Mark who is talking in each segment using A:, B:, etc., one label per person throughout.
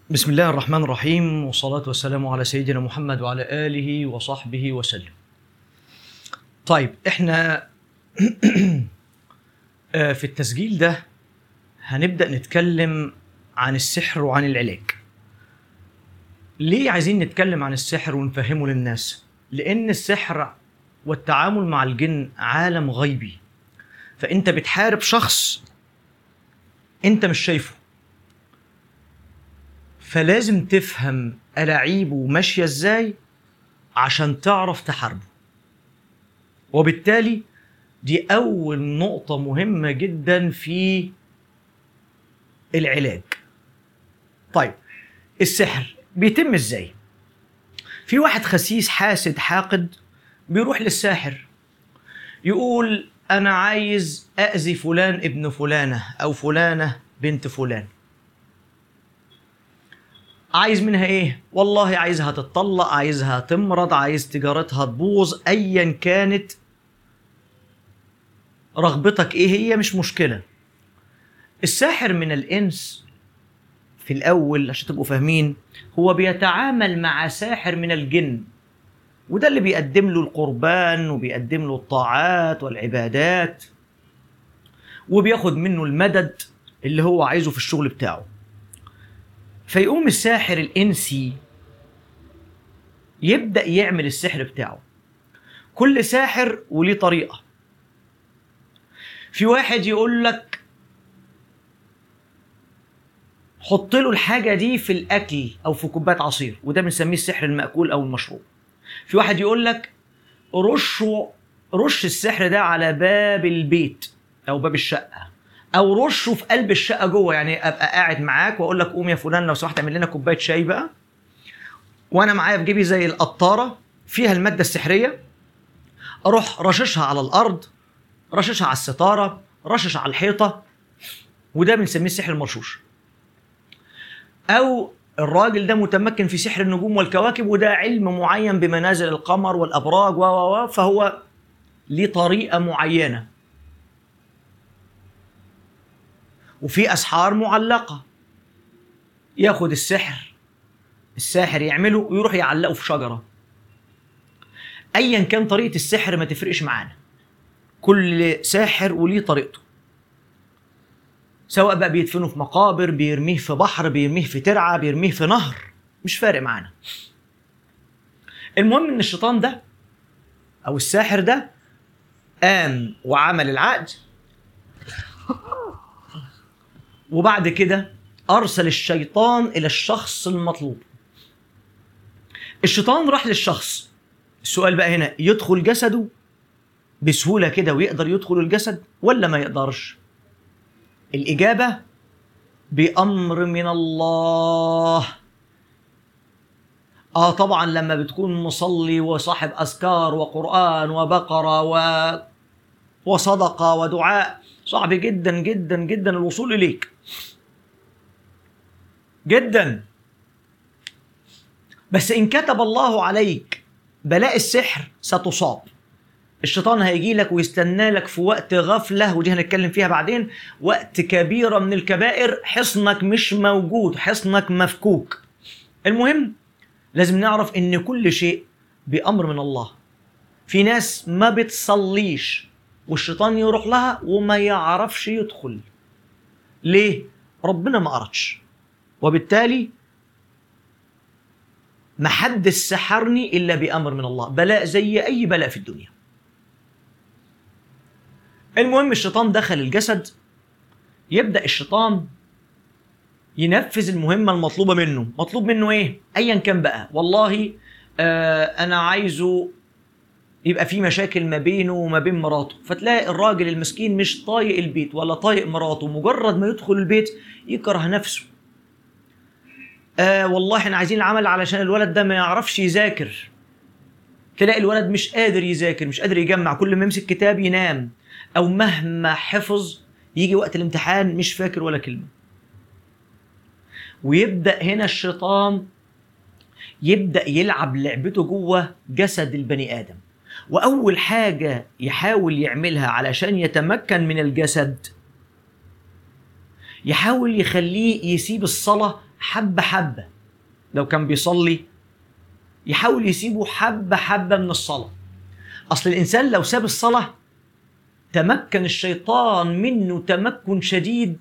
A: بسم الله الرحمن الرحيم والصلاة والسلام على سيدنا محمد وعلى آله وصحبه وسلم. طيب احنا آه، في التسجيل ده هنبدأ نتكلم عن السحر وعن العلاج. ليه عايزين نتكلم عن السحر ونفهمه للناس؟ لأن السحر والتعامل مع الجن عالم غيبي. فأنت بتحارب شخص أنت مش شايفه. فلازم تفهم ألاعيبه ماشية ازاي عشان تعرف تحاربه وبالتالي دي أول نقطة مهمة جدا في العلاج طيب السحر بيتم ازاي في واحد خسيس حاسد حاقد بيروح للساحر يقول أنا عايز أذي فلان ابن فلانة أو فلانة بنت فلان عايز منها ايه والله عايزها تتطلق عايزها تمرض عايز تجارتها تبوظ ايا كانت رغبتك ايه هي مش مشكله الساحر من الانس في الاول عشان تبقوا فاهمين هو بيتعامل مع ساحر من الجن وده اللي بيقدم له القربان وبيقدم له الطاعات والعبادات وبياخد منه المدد اللي هو عايزه في الشغل بتاعه فيقوم الساحر الانسي يبدا يعمل السحر بتاعه كل ساحر وليه طريقه في واحد يقول لك حط له الحاجه دي في الاكل او في كوبايه عصير وده بنسميه السحر الماكول او المشروب في واحد يقول لك رشه رش السحر ده على باب البيت او باب الشقه او رشه في قلب الشقه جوه يعني ابقى قاعد معاك واقول لك قوم يا فلان لو سمحت اعمل لنا كوبايه شاي بقى وانا معايا في جيبي زي القطاره فيها الماده السحريه اروح رششها على الارض رششها على الستاره رشش على الحيطه وده بنسميه السحر المرشوش او الراجل ده متمكن في سحر النجوم والكواكب وده علم معين بمنازل القمر والابراج و و فهو ليه طريقه معينه وفي اسحار معلقه ياخد السحر الساحر يعمله ويروح يعلقه في شجره ايا كان طريقه السحر ما تفرقش معانا كل ساحر وليه طريقته سواء بقى بيدفنه في مقابر بيرميه في بحر بيرميه في ترعه بيرميه في نهر مش فارق معانا المهم ان الشيطان ده او الساحر ده قام وعمل العقد وبعد كده ارسل الشيطان الى الشخص المطلوب الشيطان راح للشخص السؤال بقى هنا يدخل جسده بسهوله كده ويقدر يدخل الجسد ولا ما يقدرش الاجابه بامر من الله اه طبعا لما بتكون مصلي وصاحب اذكار وقران وبقره و وصدقه ودعاء صعب جدا جدا جدا الوصول اليك جدا بس ان كتب الله عليك بلاء السحر ستصاب الشيطان هيجي لك ويستنى لك في وقت غفله ودي هنتكلم فيها بعدين وقت كبيره من الكبائر حصنك مش موجود حصنك مفكوك المهم لازم نعرف ان كل شيء بامر من الله في ناس ما بتصليش والشيطان يروح لها وما يعرفش يدخل ليه ربنا ما أردش وبالتالي ما حد سحرني إلا بأمر من الله بلاء زي أي بلاء في الدنيا المهم الشيطان دخل الجسد يبدأ الشيطان ينفذ المهمة المطلوبة منه مطلوب منه إيه أيا كان بقى والله آه أنا عايزه يبقى في مشاكل ما بينه وما بين مراته فتلاقي الراجل المسكين مش طايق البيت ولا طايق مراته مجرد ما يدخل البيت يكره نفسه آه والله احنا عايزين العمل علشان الولد ده ما يعرفش يذاكر تلاقي الولد مش قادر يذاكر مش قادر يجمع كل ما يمسك كتاب ينام او مهما حفظ يجي وقت الامتحان مش فاكر ولا كلمه ويبدا هنا الشيطان يبدا يلعب لعبته جوه جسد البني ادم واول حاجه يحاول يعملها علشان يتمكن من الجسد يحاول يخليه يسيب الصلاه حبه حبه لو كان بيصلي يحاول يسيبه حبه حبه من الصلاه اصل الانسان لو ساب الصلاه تمكن الشيطان منه تمكن شديد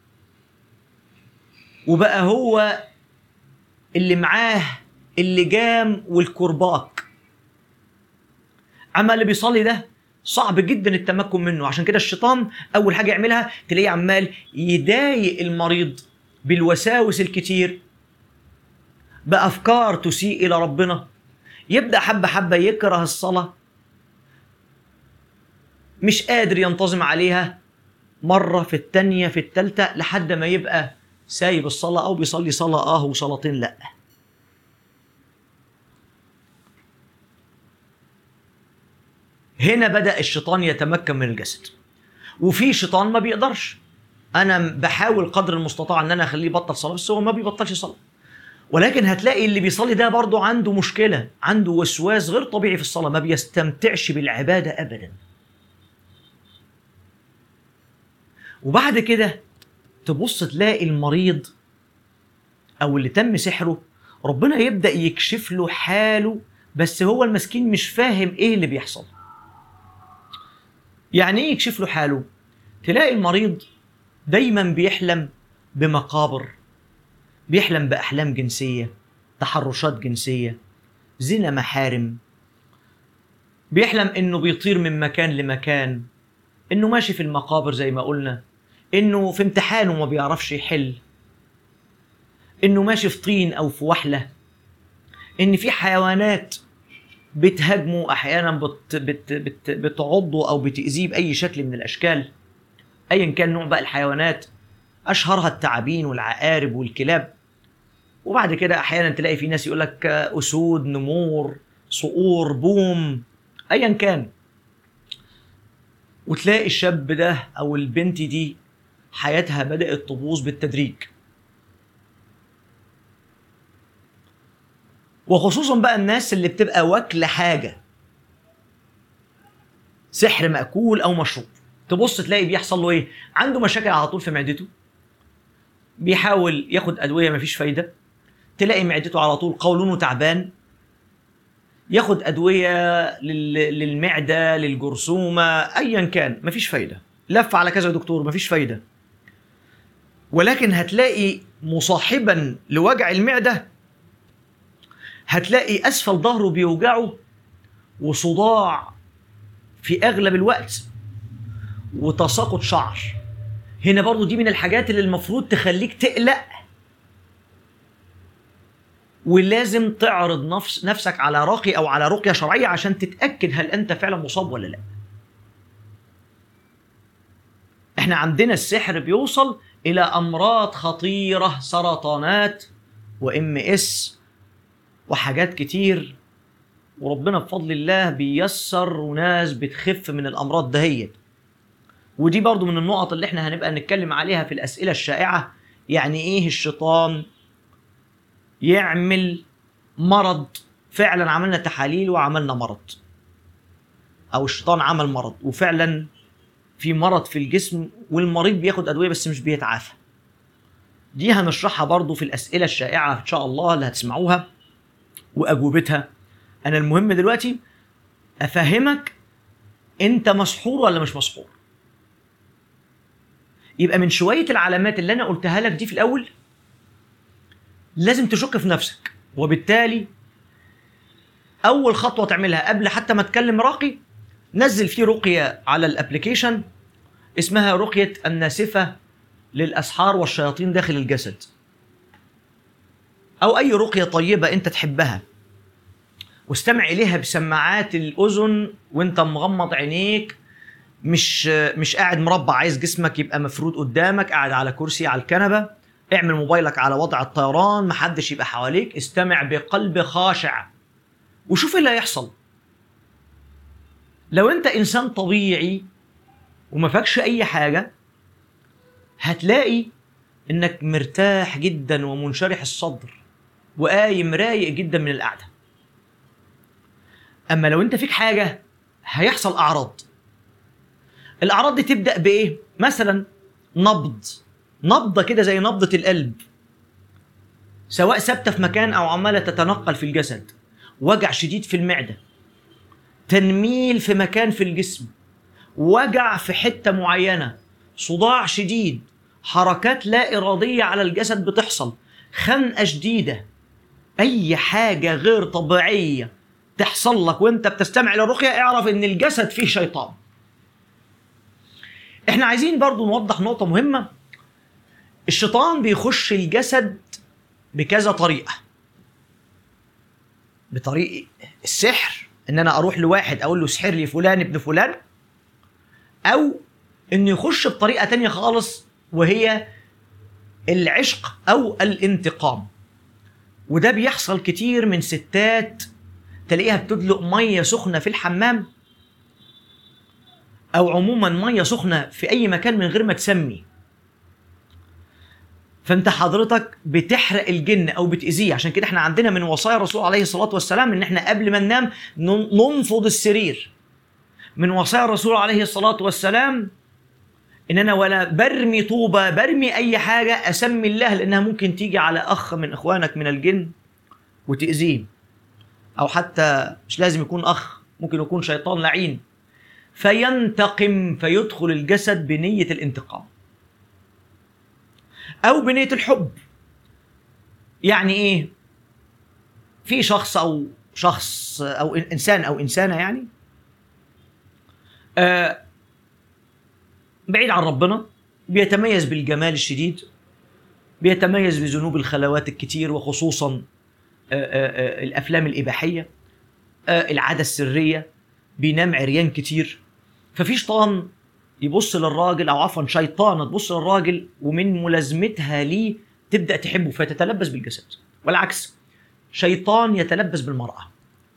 A: وبقى هو اللي معاه اللجام والكرباك اما اللي بيصلي ده صعب جدا التمكن منه عشان كده الشيطان اول حاجه يعملها تلاقيه عمال يضايق المريض بالوساوس الكتير بافكار تسيء الى ربنا يبدا حبه حبه يكره الصلاه مش قادر ينتظم عليها مره في الثانيه في الثالثه لحد ما يبقى سايب الصلاه او بيصلي صلاه اه وصلاتين لا هنا بدا الشيطان يتمكن من الجسد وفي شيطان ما بيقدرش انا بحاول قدر المستطاع ان انا اخليه يبطل صلاه بس هو ما بيبطلش صلاه ولكن هتلاقي اللي بيصلي ده برضه عنده مشكله عنده وسواس غير طبيعي في الصلاه ما بيستمتعش بالعباده ابدا وبعد كده تبص تلاقي المريض او اللي تم سحره ربنا يبدا يكشف له حاله بس هو المسكين مش فاهم ايه اللي بيحصل يعني ايه يكشف له حاله تلاقي المريض دايما بيحلم بمقابر بيحلم باحلام جنسيه تحرشات جنسيه زنا محارم بيحلم انه بيطير من مكان لمكان انه ماشي في المقابر زي ما قلنا انه في امتحان وما بيعرفش يحل انه ماشي في طين او في وحله ان في حيوانات بتهاجمه احيانا بت بت بت بتعضه او بتاذيه باي شكل من الاشكال ايا كان نوع بقى الحيوانات اشهرها التعابين والعقارب والكلاب وبعد كده احيانا تلاقي في ناس يقول لك اسود نمور صقور بوم ايا كان وتلاقي الشاب ده او البنت دي حياتها بدات تبوظ بالتدريج وخصوصا بقى الناس اللي بتبقى واكله حاجه سحر ماكول او مشروب تبص تلاقي بيحصل له ايه عنده مشاكل على طول في معدته بيحاول ياخد ادويه مفيش فايده تلاقي معدته على طول قولونه تعبان ياخد ادويه لل- للمعده للجرثومه ايا كان مفيش فايده لف على كذا دكتور مفيش فايده ولكن هتلاقي مصاحبا لوجع المعده هتلاقي اسفل ظهره بيوجعه وصداع في اغلب الوقت وتساقط شعر هنا برضو دي من الحاجات اللي المفروض تخليك تقلق ولازم تعرض نفس نفسك على راقي او على رقيه شرعيه عشان تتاكد هل انت فعلا مصاب ولا لا احنا عندنا السحر بيوصل الى امراض خطيره سرطانات وام اس وحاجات كتير وربنا بفضل الله بيسر وناس بتخف من الامراض دهيت ودي برضو من النقط اللي احنا هنبقى نتكلم عليها في الاسئله الشائعه يعني ايه الشيطان يعمل مرض فعلا عملنا تحاليل وعملنا مرض او الشيطان عمل مرض وفعلا في مرض في الجسم والمريض بياخد ادويه بس مش بيتعافى دي هنشرحها برضو في الاسئله الشائعه ان شاء الله اللي هتسمعوها واجوبتها انا المهم دلوقتي افهمك انت مسحور ولا مش مسحور يبقى من شويه العلامات اللي انا قلتها لك دي في الاول لازم تشك في نفسك وبالتالي اول خطوه تعملها قبل حتى ما تكلم راقي نزل فيه رقيه على الابلكيشن اسمها رقيه الناسفه للاسحار والشياطين داخل الجسد او اي رقيه طيبه انت تحبها واستمع اليها بسماعات الاذن وانت مغمض عينيك مش مش قاعد مربع عايز جسمك يبقى مفرود قدامك قاعد على كرسي على الكنبه اعمل موبايلك على وضع الطيران محدش يبقى حواليك استمع بقلب خاشع وشوف إيه اللي هيحصل لو انت انسان طبيعي وما فاكش اي حاجه هتلاقي انك مرتاح جدا ومنشرح الصدر وقايم رايق جدا من القعده اما لو انت فيك حاجه هيحصل اعراض الاعراض دي تبدا بايه مثلا نبض نبضه كده زي نبضه القلب سواء ثابته في مكان او عماله تتنقل في الجسد وجع شديد في المعده تنميل في مكان في الجسم وجع في حته معينه صداع شديد حركات لا اراديه على الجسد بتحصل خنقه شديده اي حاجه غير طبيعيه تحصل لك وانت بتستمع للرقيه اعرف ان الجسد فيه شيطان احنا عايزين برضو نوضح نقطه مهمه الشيطان بيخش الجسد بكذا طريقه بطريقه السحر ان انا اروح لواحد اقول له سحر لي فلان ابن فلان او انه يخش بطريقه تانية خالص وهي العشق او الانتقام وده بيحصل كتير من ستات تلاقيها بتدلق ميه سخنه في الحمام او عموما ميه سخنه في اي مكان من غير ما تسمي فانت حضرتك بتحرق الجن او بتاذيه عشان كده احنا عندنا من وصايا الرسول عليه الصلاه والسلام ان احنا قبل ما ننام نن- ننفض السرير من وصايا الرسول عليه الصلاه والسلام ان انا ولا برمي طوبه برمي اي حاجه اسمي الله لانها ممكن تيجي على اخ من اخوانك من الجن وتاذيه او حتى مش لازم يكون اخ ممكن يكون شيطان لعين فينتقم فيدخل الجسد بنيه الانتقام او بنيه الحب يعني ايه في شخص او شخص او انسان او انسانه يعني آه بعيد عن ربنا بيتميز بالجمال الشديد بيتميز بذنوب الخلوات الكتير وخصوصا آه، آه، آه، الافلام الاباحيه آه، العاده السريه بينام عريان كتير ففي شيطان يبص للراجل او عفوا شيطانه تبص للراجل ومن ملازمتها ليه تبدا تحبه فتتلبس بالجسد والعكس شيطان يتلبس بالمراه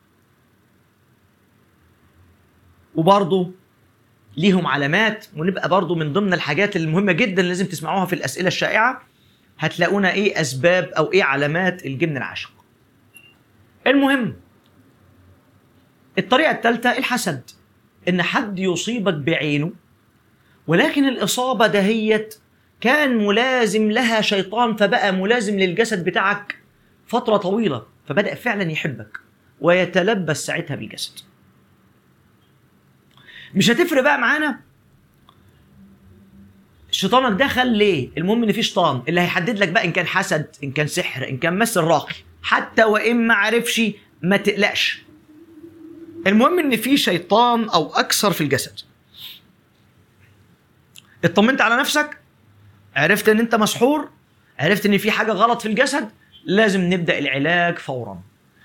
A: وبرضه ليهم علامات ونبقى برضه من ضمن الحاجات المهمه جدا اللي لازم تسمعوها في الاسئله الشائعه هتلاقونا ايه اسباب او ايه علامات الجن العاشق المهم الطريقه الثالثه الحسد ان حد يصيبك بعينه ولكن الاصابه دهيت كان ملازم لها شيطان فبقى ملازم للجسد بتاعك فتره طويله فبدا فعلا يحبك ويتلبس ساعتها بالجسد مش هتفرق بقى معانا شيطانك دخل ليه المهم ان في شيطان اللي هيحدد لك بقى ان كان حسد ان كان سحر ان كان مس راقي حتى وان ما عرفش ما تقلقش المهم ان في شيطان او اكثر في الجسد اطمنت على نفسك عرفت ان انت مسحور عرفت ان في حاجه غلط في الجسد لازم نبدا العلاج فورا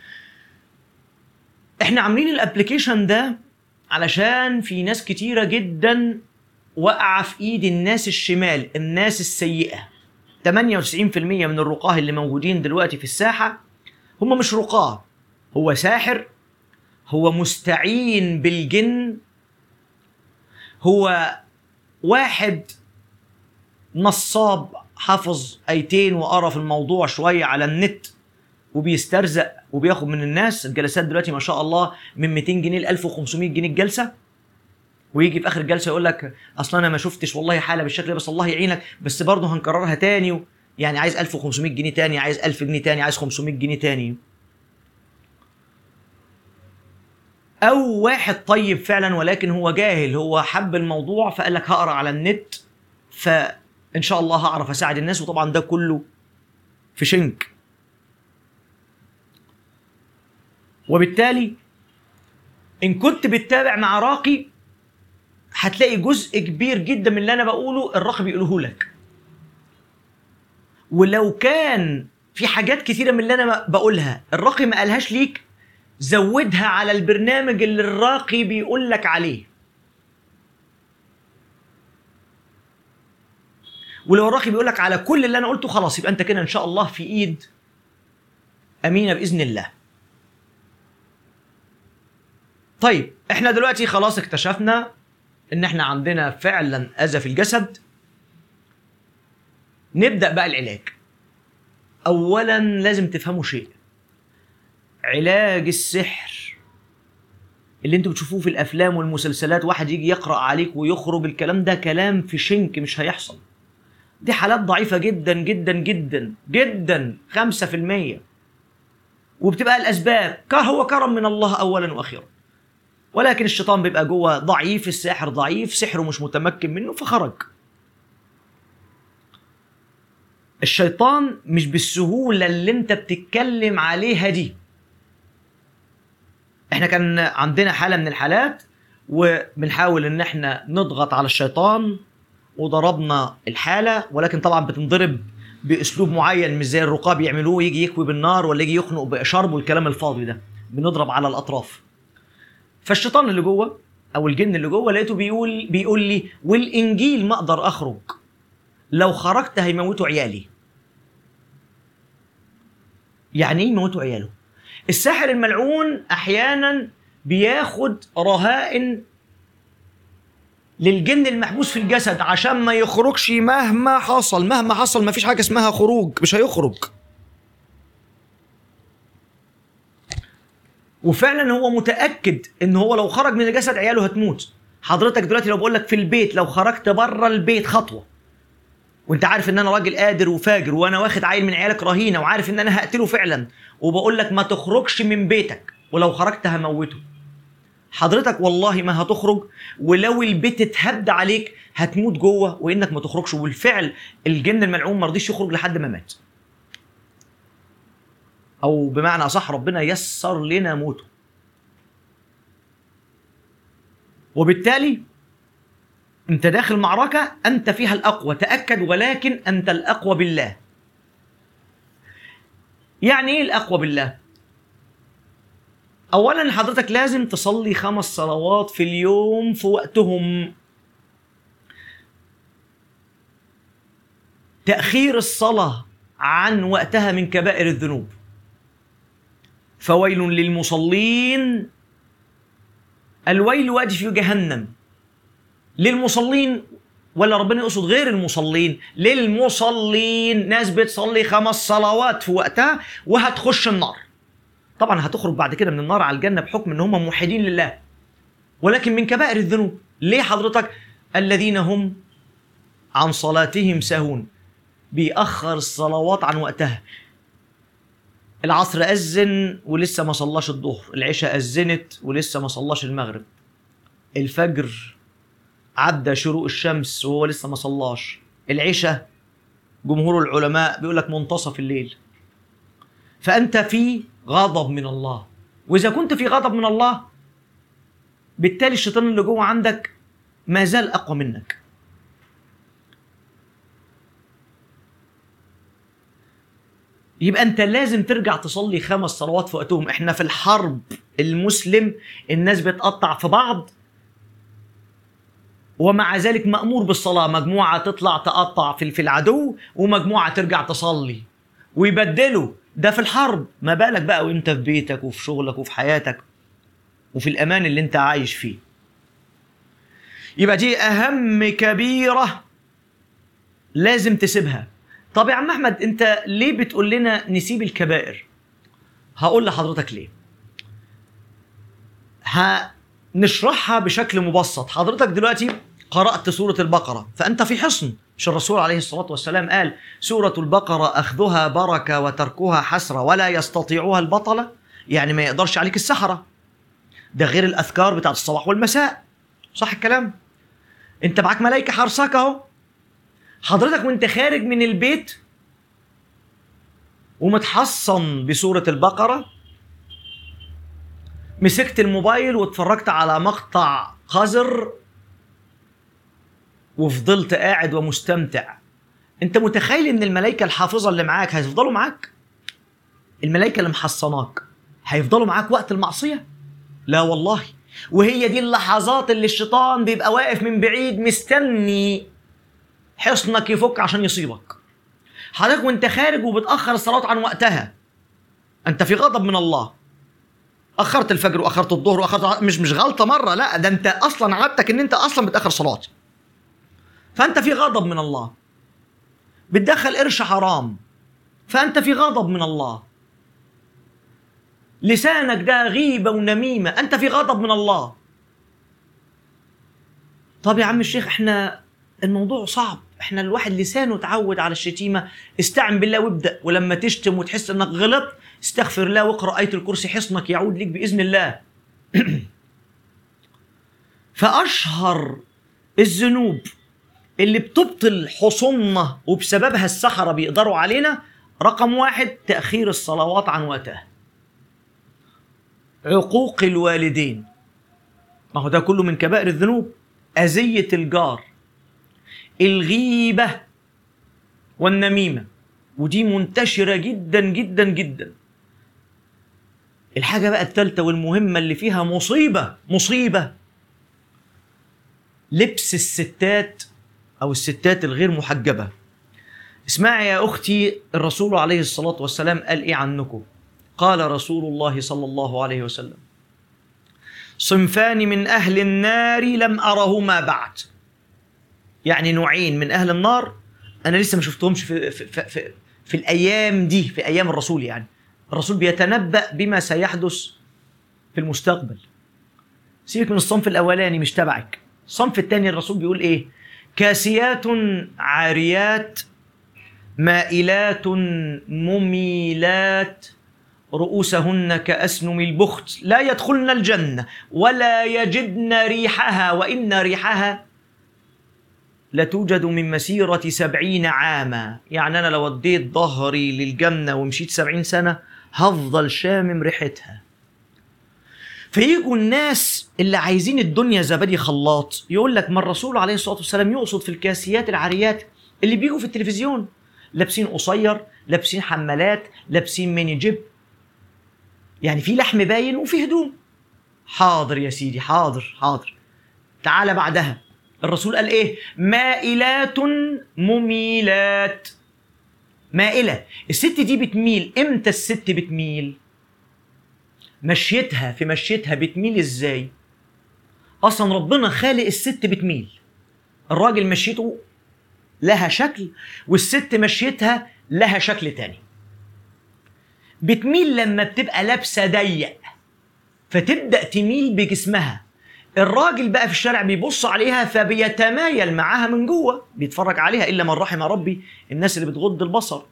A: احنا عاملين الابلكيشن ده علشان في ناس كتيره جدا واقعه في ايد الناس الشمال الناس السيئه 98% من الرقاه اللي موجودين دلوقتي في الساحه هم مش رقاه هو ساحر هو مستعين بالجن هو واحد نصاب حافظ ايتين وقرا في الموضوع شويه على النت وبيسترزق وبياخد من الناس الجلسات دلوقتي ما شاء الله من 200 جنيه ل 1500 جنيه الجلسه ويجي في اخر الجلسه يقول لك اصلا انا ما شفتش والله حاله بالشكل ده بس الله يعينك بس برضه هنكررها تاني و... يعني عايز 1500 جنيه تاني عايز 1000 جنيه تاني عايز 500 جنيه تاني او واحد طيب فعلا ولكن هو جاهل هو حب الموضوع فقال لك هقرا على النت فان شاء الله هعرف اساعد الناس وطبعا ده كله في شنك وبالتالي ان كنت بتتابع مع راقي هتلاقي جزء كبير جدا من اللي انا بقوله الراقي بيقوله لك ولو كان في حاجات كتيره من اللي انا بقولها الراقي ما قالهاش ليك زودها على البرنامج اللي الراقي بيقول لك عليه ولو الراقي بيقول لك على كل اللي انا قلته خلاص يبقى انت كده ان شاء الله في ايد امينه باذن الله طيب احنا دلوقتي خلاص اكتشفنا ان احنا عندنا فعلا اذى في الجسد نبدا بقى العلاج اولا لازم تفهموا شيء علاج السحر اللي انتوا بتشوفوه في الافلام والمسلسلات واحد يجي يقرا عليك ويخرج الكلام ده كلام في شنك مش هيحصل دي حالات ضعيفة جدا جدا جدا جدا خمسة في المية وبتبقى الأسباب ك- هو كرم من الله أولا وأخيرا ولكن الشيطان بيبقى جوه ضعيف الساحر ضعيف سحره مش متمكن منه فخرج الشيطان مش بالسهولة اللي انت بتتكلم عليها دي احنا كان عندنا حالة من الحالات وبنحاول ان احنا نضغط على الشيطان وضربنا الحالة ولكن طبعا بتنضرب باسلوب معين مش زي الرقاب يعملوه يجي يكوي بالنار ولا يجي يخنق بشرب والكلام الفاضي ده بنضرب على الاطراف فالشيطان اللي جوه او الجن اللي جوه لقيته بيقول بيقول لي والانجيل ما اقدر اخرج لو خرجت هيموتوا عيالي يعني ايه يموتوا عياله الساحر الملعون احيانا بياخد رهائن للجن المحبوس في الجسد عشان ما يخرجش مهما حصل مهما حصل ما فيش حاجه اسمها خروج مش هيخرج وفعلا هو متاكد ان هو لو خرج من الجسد عياله هتموت حضرتك دلوقتي لو بقول لك في البيت لو خرجت بره البيت خطوه وانت عارف ان انا راجل قادر وفاجر وانا واخد عيل من عيالك رهينه وعارف ان انا هقتله فعلا وبقول لك ما تخرجش من بيتك ولو خرجت هموته حضرتك والله ما هتخرج ولو البيت اتهد عليك هتموت جوه وانك ما تخرجش وبالفعل الجن الملعون ما رضيش يخرج لحد ما مات او بمعنى اصح ربنا يسر لنا موته وبالتالي انت داخل معركه انت فيها الاقوى تاكد ولكن انت الاقوى بالله يعني ايه الاقوى بالله اولا حضرتك لازم تصلي خمس صلوات في اليوم في وقتهم تاخير الصلاه عن وقتها من كبائر الذنوب فويل للمصلين الويل وادي في جهنم للمصلين ولا ربنا يقصد غير المصلين للمصلين ناس بتصلي خمس صلوات في وقتها وهتخش النار طبعا هتخرج بعد كده من النار على الجنه بحكم ان هم موحدين لله ولكن من كبائر الذنوب ليه حضرتك الذين هم عن صلاتهم ساهون بيأخر الصلوات عن وقتها العصر أذن ولسه ما صلاش الظهر العشاء أذنت ولسه ما صلاش المغرب الفجر عدى شروق الشمس وهو لسه ما صلاش العشاء جمهور العلماء بيقول لك منتصف الليل فأنت في غضب من الله وإذا كنت في غضب من الله بالتالي الشيطان اللي جوه عندك ما زال أقوى منك يبقى انت لازم ترجع تصلي خمس صلوات في وقتهم احنا في الحرب المسلم الناس بتقطع في بعض ومع ذلك مأمور بالصلاة مجموعة تطلع تقطع في في العدو ومجموعة ترجع تصلي ويبدلوا ده في الحرب ما بالك بقى وانت في بيتك وفي شغلك وفي حياتك وفي الأمان اللي انت عايش فيه يبقى دي أهم كبيرة لازم تسيبها طب يا عم احمد انت ليه بتقول لنا نسيب الكبائر هقول لحضرتك ليه هنشرحها بشكل مبسط حضرتك دلوقتي قرأت سورة البقرة فأنت في حصن مش الرسول عليه الصلاة والسلام قال سورة البقرة أخذها بركة وتركها حسرة ولا يستطيعها البطلة يعني ما يقدرش عليك السحرة ده غير الأذكار بتاعت الصباح والمساء صح الكلام انت معاك ملائكة حرسك اهو حضرتك وانت خارج من البيت ومتحصن بسورة البقرة مسكت الموبايل واتفرجت على مقطع قذر وفضلت قاعد ومستمتع انت متخيل ان الملائكة الحافظة اللي معاك هيفضلوا معاك الملائكة اللي محصناك هيفضلوا معاك وقت المعصية لا والله وهي دي اللحظات اللي الشيطان بيبقى واقف من بعيد مستني حصنك يفك عشان يصيبك حضرتك وانت خارج وبتاخر الصلاه عن وقتها انت في غضب من الله اخرت الفجر واخرت الظهر واخرت مش مش غلطه مره لا ده انت اصلا عادتك ان انت اصلا بتاخر صلاه فانت في غضب من الله بتدخل قرش حرام فانت في غضب من الله لسانك ده غيبه ونميمه انت في غضب من الله طب يا عم الشيخ احنا الموضوع صعب احنا الواحد لسانه اتعود على الشتيمه استعن بالله وابدا ولما تشتم وتحس انك غلط استغفر الله واقرا ايه الكرسي حصنك يعود لك باذن الله فاشهر الذنوب اللي بتبطل حصوننا وبسببها السحرة بيقدروا علينا رقم واحد تأخير الصلوات عن وقتها عقوق الوالدين ما هو ده كله من كبائر الذنوب أذية الجار الغيبة والنميمة ودي منتشرة جدا جدا جدا الحاجة بقى التالتة والمهمة اللي فيها مصيبة مصيبة لبس الستات أو الستات الغير محجبة اسمعي يا أختي الرسول عليه الصلاة والسلام قال إيه عنكم قال رسول الله صلى الله عليه وسلم صنفان من أهل النار لم أرهما بعد يعني نوعين من أهل النار أنا لسه ما شفتهمش في, في, في, في, في الأيام دي في أيام الرسول يعني الرسول بيتنبأ بما سيحدث في المستقبل سيبك من الصنف الأولاني مش تبعك الصنف الثاني الرسول بيقول إيه كاسيات عاريات مائلات مميلات رؤوسهن كأسنم البخت لا يدخلن الجنة ولا يجدن ريحها وإن ريحها لتوجد من مسيرة سبعين عاما يعني أنا لو وديت ظهري للجنة ومشيت سبعين سنة هفضل شامم ريحتها فيجوا الناس اللي عايزين الدنيا زبادي خلاط يقول لك ما الرسول عليه الصلاة والسلام يقصد في الكاسيات العاريات اللي بيجوا في التلفزيون لابسين قصير لابسين حمالات لابسين ميني جيب يعني في لحم باين وفي هدوم حاضر يا سيدي حاضر حاضر تعالى بعدها الرسول قال ايه مائلات مميلات مائلة الست دي بتميل امتى الست بتميل مشيتها في مشيتها بتميل ازاي اصلا ربنا خالق الست بتميل الراجل مشيته لها شكل والست مشيتها لها شكل تاني بتميل لما بتبقى لابسه ضيق فتبدا تميل بجسمها الراجل بقى في الشارع بيبص عليها فبيتمايل معاها من جوه بيتفرج عليها الا من رحم ربي الناس اللي بتغض البصر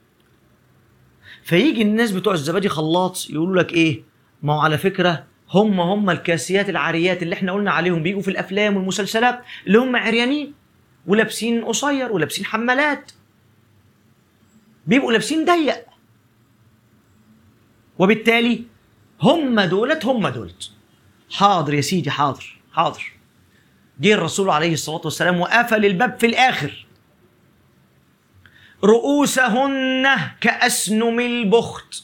A: فيجي الناس بتوع الزبادي خلاط يقولوا لك ايه ما هو على فكره هم هم الكاسيات العاريات اللي احنا قلنا عليهم بيجوا في الافلام والمسلسلات اللي هم عريانين ولابسين قصير ولابسين حمالات بيبقوا لابسين ضيق وبالتالي هم دولت هم دولت حاضر يا سيدي حاضر حاضر جه الرسول عليه الصلاة والسلام وقفل الباب في الآخر رؤوسهن كأسنم البخت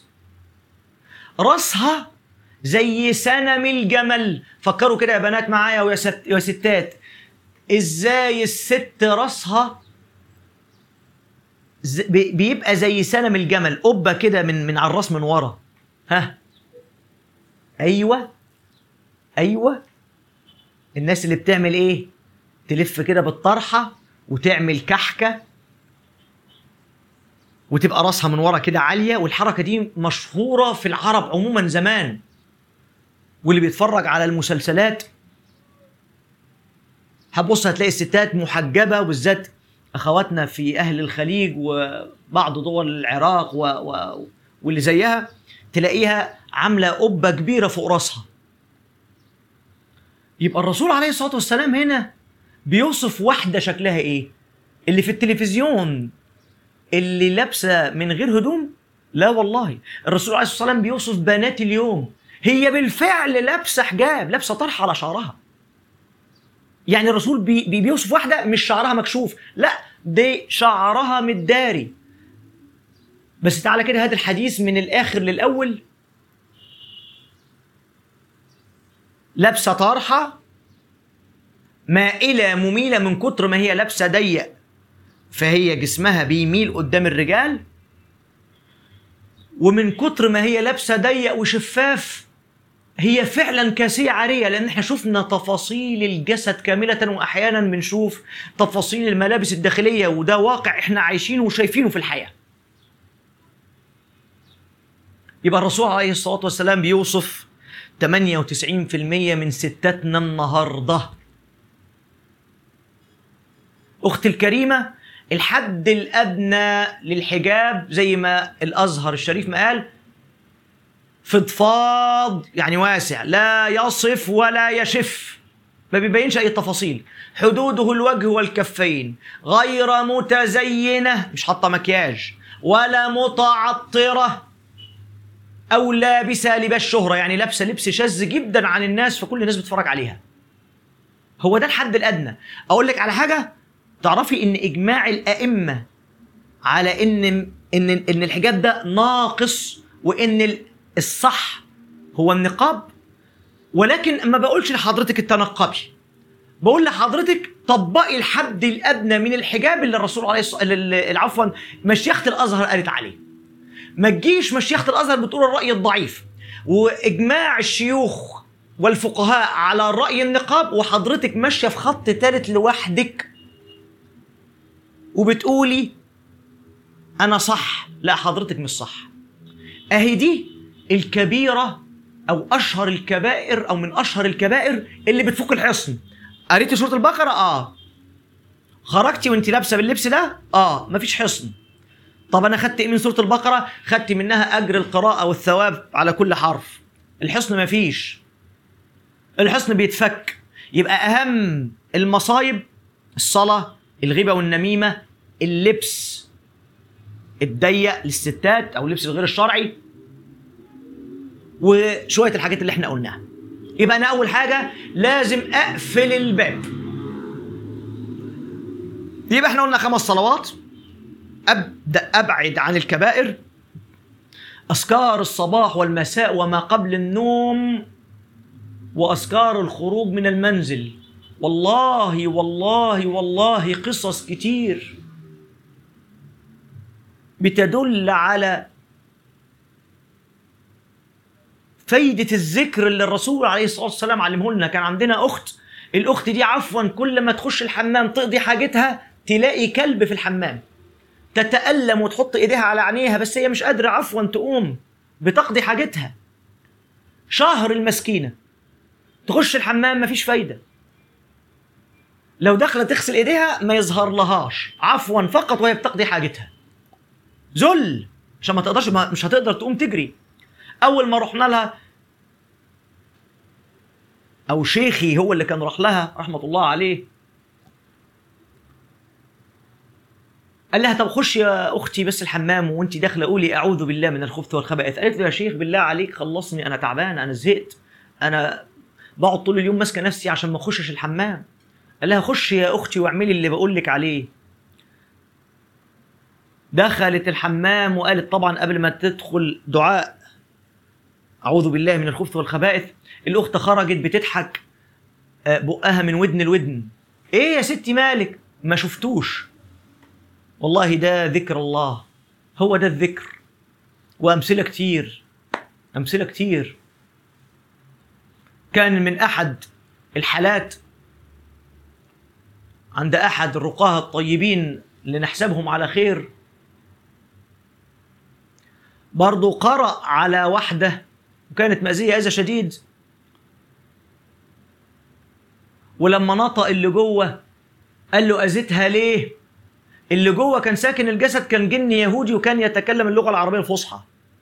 A: راسها زي سنم الجمل فكروا كده يا بنات معايا ويا ست يا ستات ازاي الست راسها ز- بي- بيبقى زي سنم الجمل قبه كده من من على الراس من ورا ها ايوه ايوه الناس اللي بتعمل ايه تلف كده بالطرحه وتعمل كحكه وتبقى راسها من ورا كده عاليه والحركه دي مشهوره في العرب عموما زمان واللي بيتفرج على المسلسلات هتبص هتلاقي الستات محجبه وبالذات اخواتنا في اهل الخليج وبعض دول العراق و... و... واللي زيها تلاقيها عامله قبه كبيره فوق راسها يبقى الرسول عليه الصلاه والسلام هنا بيوصف واحده شكلها ايه اللي في التلفزيون اللي لابسه من غير هدوم لا والله الرسول عليه الصلاه والسلام بيوصف بنات اليوم هي بالفعل لابسه حجاب لابسه طرحه على شعرها يعني الرسول بي بي بيوصف واحده مش شعرها مكشوف لا دي شعرها متداري بس تعالى كده هات الحديث من الاخر للاول لابسه طرحه مائله مميله من كتر ما هي لابسه ضيق فهي جسمها بيميل قدام الرجال ومن كتر ما هي لابسه ضيق وشفاف هي فعلا كاسيه عاريه لان احنا شفنا تفاصيل الجسد كامله واحيانا بنشوف تفاصيل الملابس الداخليه وده واقع احنا عايشينه وشايفينه في الحياه. يبقى الرسول عليه الصلاه والسلام بيوصف 98% من ستاتنا النهارده اختي الكريمه الحد الادنى للحجاب زي ما الازهر الشريف ما قال فضفاض يعني واسع لا يصف ولا يشف ما بيبينش اي تفاصيل حدوده الوجه والكفين غير متزينه مش حاطه مكياج ولا متعطره او لابسه لباس شهره يعني لابسه لبس شاذ جدا عن الناس فكل الناس بتتفرج عليها هو ده الحد الادنى اقول لك على حاجه تعرفي ان اجماع الائمه على ان ان ان الحجاب ده ناقص وان الصح هو النقاب ولكن ما بقولش لحضرتك التنقبي بقول لحضرتك طبقي الحد الادنى من الحجاب اللي الرسول عليه الصلاه اللي- عفوا مشيخه الازهر قالت عليه ما تجيش مشيخه الازهر بتقول الراي الضعيف واجماع الشيوخ والفقهاء على راي النقاب وحضرتك ماشيه في خط ثالث لوحدك وبتقولي انا صح لا حضرتك مش صح اهي دي الكبيره او اشهر الكبائر او من اشهر الكبائر اللي بتفك الحصن قريتي سوره البقره اه خرجتي وانت لابسه باللبس ده اه مفيش حصن طب انا خدت ايه من سوره البقره خدت منها اجر القراءه والثواب على كل حرف الحصن مفيش الحصن بيتفك يبقى اهم المصايب الصلاه الغيبه والنميمه اللبس الضيق للستات او اللبس الغير الشرعي وشويه الحاجات اللي احنا قلناها يبقى انا اول حاجه لازم اقفل الباب يبقى احنا قلنا خمس صلوات ابدا ابعد عن الكبائر اذكار الصباح والمساء وما قبل النوم واذكار الخروج من المنزل والله والله والله قصص كتير بتدل على فايدة الذكر اللي الرسول عليه الصلاة والسلام علمه لنا كان عندنا أخت الأخت دي عفوا كل ما تخش الحمام تقضي حاجتها تلاقي كلب في الحمام تتألم وتحط إيديها على عينيها بس هي مش قادرة عفوا تقوم بتقضي حاجتها شهر المسكينة تخش الحمام مفيش فايدة لو دخلت تغسل ايديها ما يظهر لهاش عفوا فقط وهي بتقضي حاجتها ذل عشان ما تقدرش ما مش هتقدر تقوم تجري اول ما رحنا لها او شيخي هو اللي كان راح لها رحمه الله عليه قال لها طب خش يا اختي بس الحمام وانت داخله قولي اعوذ بالله من الخبث والخبائث قالت له يا شيخ بالله عليك خلصني انا تعبان انا زهقت انا بقعد طول اليوم ماسكه نفسي عشان ما اخشش الحمام قال لها خشي يا اختي واعملي اللي بقول لك عليه دخلت الحمام وقالت طبعا قبل ما تدخل دعاء اعوذ بالله من الخبث والخبائث الاخت خرجت بتضحك آه، بقها من ودن لودن ايه يا ستي مالك ما شفتوش والله ده ذكر الله هو ده الذكر وامثله كتير امثله كتير كان من احد الحالات عند احد الرقاه الطيبين اللي نحسبهم على خير برضه قرأ على واحدة وكانت مأذية أذى شديد ولما نطق اللي جوه قال له أذيتها ليه؟ اللي جوه كان ساكن الجسد كان جن يهودي وكان يتكلم اللغة العربية الفصحى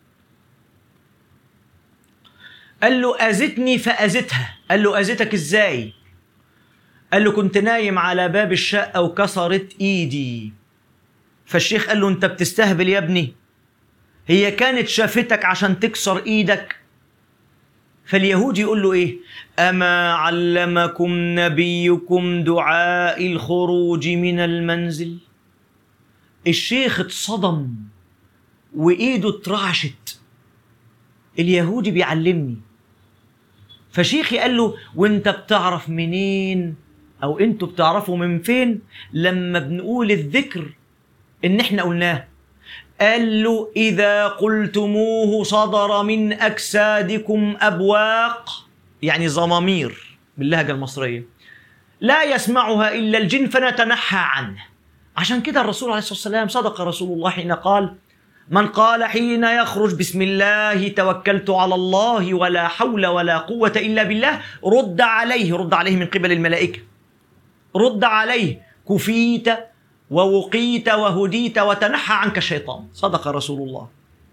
A: قال له أذتني فأذتها قال له أذتك إزاي؟ قال له كنت نايم على باب الشقة وكسرت إيدي فالشيخ قال له أنت بتستهبل يا ابني هي كانت شافتك عشان تكسر إيدك فاليهودي يقول له إيه أما علمكم نبيكم دعاء الخروج من المنزل الشيخ اتصدم وإيده اترعشت اليهودي بيعلمني فشيخي قال له وانت بتعرف منين او انتوا بتعرفوا من فين لما بنقول الذكر ان احنا قلناه قال له اذا قلتموه صدر من اجسادكم ابواق يعني زمامير باللهجه المصريه لا يسمعها الا الجن فنتنحى عنه عشان كده الرسول عليه الصلاه والسلام صدق رسول الله حين قال من قال حين يخرج بسم الله توكلت على الله ولا حول ولا قوة إلا بالله رد عليه رد عليه من قبل الملائكة رد عليه كفيت ووقيت وهديت وتنحى عنك الشيطان صدق رسول الله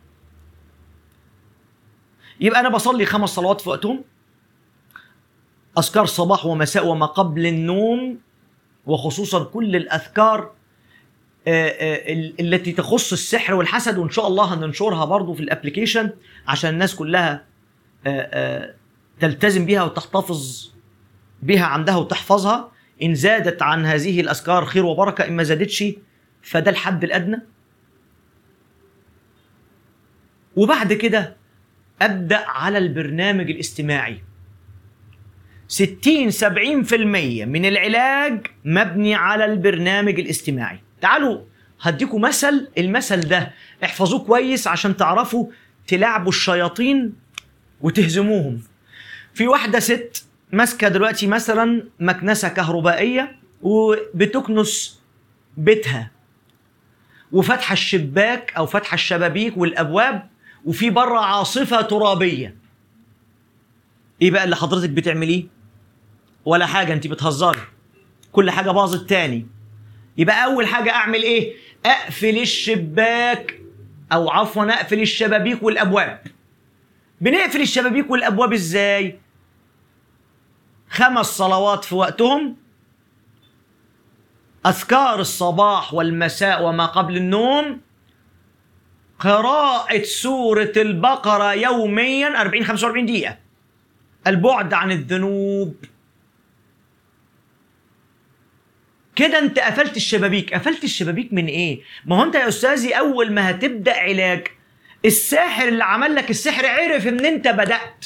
A: يبقى انا بصلي خمس صلوات في وقتهم اذكار صباح ومساء وما قبل النوم وخصوصا كل الاذكار آه، آه، ال- التي تخص السحر والحسد وان شاء الله هننشرها برضو في الابليكيشن عشان الناس كلها آه، آه، تلتزم بها وتحتفظ بها عندها وتحفظها ان زادت عن هذه الاذكار خير وبركه ان ما زادتش فده الحد الادنى وبعد كده ابدا على البرنامج الاستماعي 60 70% من العلاج مبني على البرنامج الاستماعي تعالوا هديكم مثل المثل ده احفظوه كويس عشان تعرفوا تلعبوا الشياطين وتهزموهم في واحدة ست ماسكة دلوقتي مثلا مكنسة كهربائية وبتكنس بيتها وفاتحة الشباك أو فاتحة الشبابيك والأبواب وفي بره عاصفة ترابية ايه بقى اللي حضرتك بتعمليه ولا حاجه انت بتهزري كل حاجه باظت تاني يبقى اول حاجه اعمل ايه اقفل الشباك او عفوا اقفل الشبابيك والابواب بنقفل الشبابيك والابواب ازاي خمس صلوات في وقتهم اذكار الصباح والمساء وما قبل النوم قراءة سورة البقرة يوميا 40 45 دقيقة البعد عن الذنوب كده انت قفلت الشبابيك قفلت الشبابيك من ايه ما هو انت يا استاذي اول ما هتبدا علاج الساحر اللي عمل لك السحر عرف ان انت بدات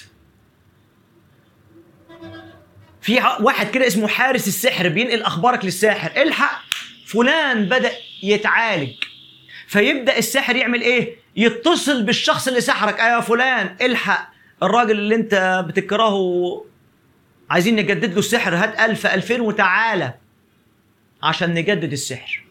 A: في ع- واحد كده اسمه حارس السحر بينقل اخبارك للساحر الحق فلان بدا يتعالج فيبدا الساحر يعمل ايه يتصل بالشخص اللي سحرك ايوه فلان الحق الراجل اللي انت بتكرهه عايزين نجدد له السحر هات ألف ألفين وتعالى عشان نجدد السحر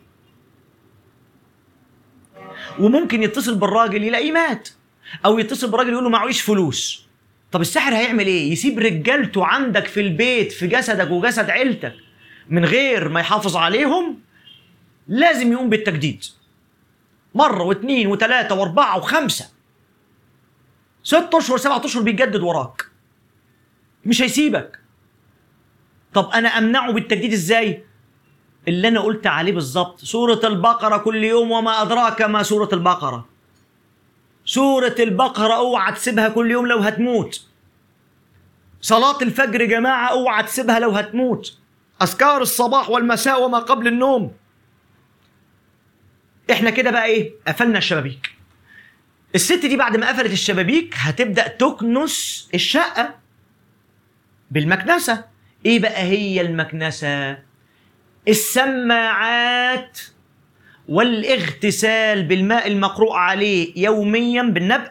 A: وممكن يتصل بالراجل يلاقيه مات او يتصل بالراجل يقول له معويش فلوس طب الساحر هيعمل ايه يسيب رجالته عندك في البيت في جسدك وجسد عيلتك من غير ما يحافظ عليهم لازم يقوم بالتجديد مرة واثنين وثلاثة واربعة وخمسة ست اشهر سبعة اشهر بيجدد وراك مش هيسيبك طب انا امنعه بالتجديد ازاي اللي انا قلت عليه بالظبط سورة البقرة كل يوم وما ادراك ما سورة البقرة سورة البقرة اوعى تسيبها كل يوم لو هتموت صلاة الفجر يا جماعة اوعى تسيبها لو هتموت اذكار الصباح والمساء وما قبل النوم احنا كده بقى ايه قفلنا الشبابيك الست دي بعد ما قفلت الشبابيك هتبدا تكنس الشقه بالمكنسه ايه بقى هي المكنسه السماعات والاغتسال بالماء المقروء عليه يوميا بالنبأ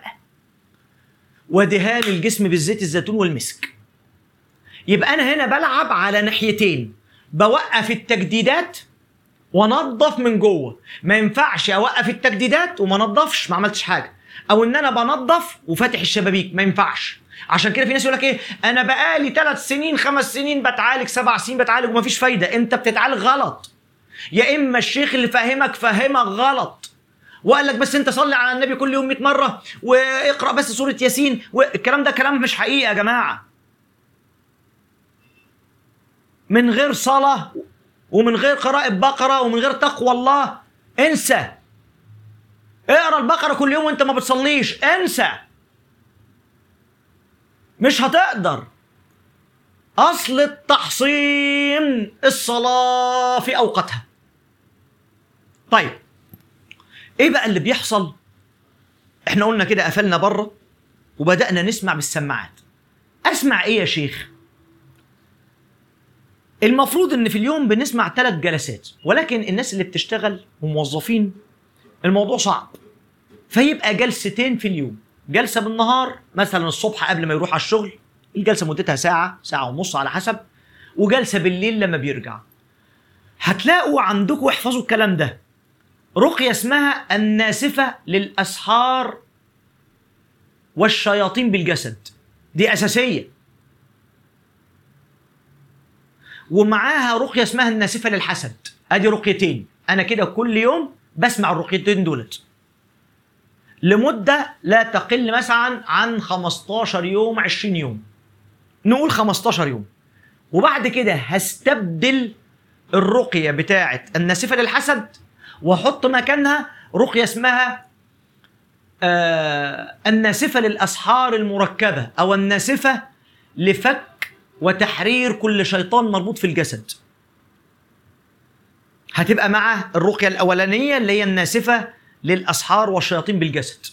A: ودهان الجسم بالزيت الزيتون والمسك يبقى انا هنا بلعب على ناحيتين بوقف التجديدات وانضف من جوه ما ينفعش اوقف التجديدات وما انضفش ما عملتش حاجه او ان انا بنضف وفاتح الشبابيك ما ينفعش عشان كده في ناس يقول لك ايه انا بقالي ثلاث سنين خمس سنين بتعالج سبع سنين بتعالج ومفيش فايده انت بتتعالج غلط يا اما الشيخ اللي فاهمك فاهمك غلط وقال لك بس انت صلي على النبي كل يوم 100 مره واقرا بس سوره ياسين والكلام ده كلام مش حقيقي يا جماعه من غير صلاه ومن غير قراءة بقرة ومن غير تقوى الله انسى اقرا البقرة كل يوم وانت ما بتصليش انسى مش هتقدر اصل التحصين الصلاة في اوقاتها طيب ايه بقى اللي بيحصل احنا قلنا كده قفلنا بره وبدأنا نسمع بالسماعات اسمع ايه يا شيخ المفروض ان في اليوم بنسمع ثلاث جلسات ولكن الناس اللي بتشتغل وموظفين الموضوع صعب فيبقى جلستين في اليوم جلسه بالنهار مثلا الصبح قبل ما يروح على الشغل الجلسه مدتها ساعه ساعه ونص على حسب وجلسه بالليل لما بيرجع هتلاقوا عندكم احفظوا الكلام ده رقيه اسمها الناسفه للاسحار والشياطين بالجسد دي اساسيه ومعاها رقيه اسمها الناسفه للحسد ادي رقيتين انا كده كل يوم بسمع الرقيتين دولت لمده لا تقل مثلا عن 15 يوم 20 يوم نقول 15 يوم وبعد كده هستبدل الرقيه بتاعه الناسفه للحسد واحط مكانها رقيه اسمها آه الناسفه للاسحار المركبه او الناسفه لفك وتحرير كل شيطان مربوط في الجسد هتبقى مع الرقيه الاولانيه اللي هي الناسفه للاسحار والشياطين بالجسد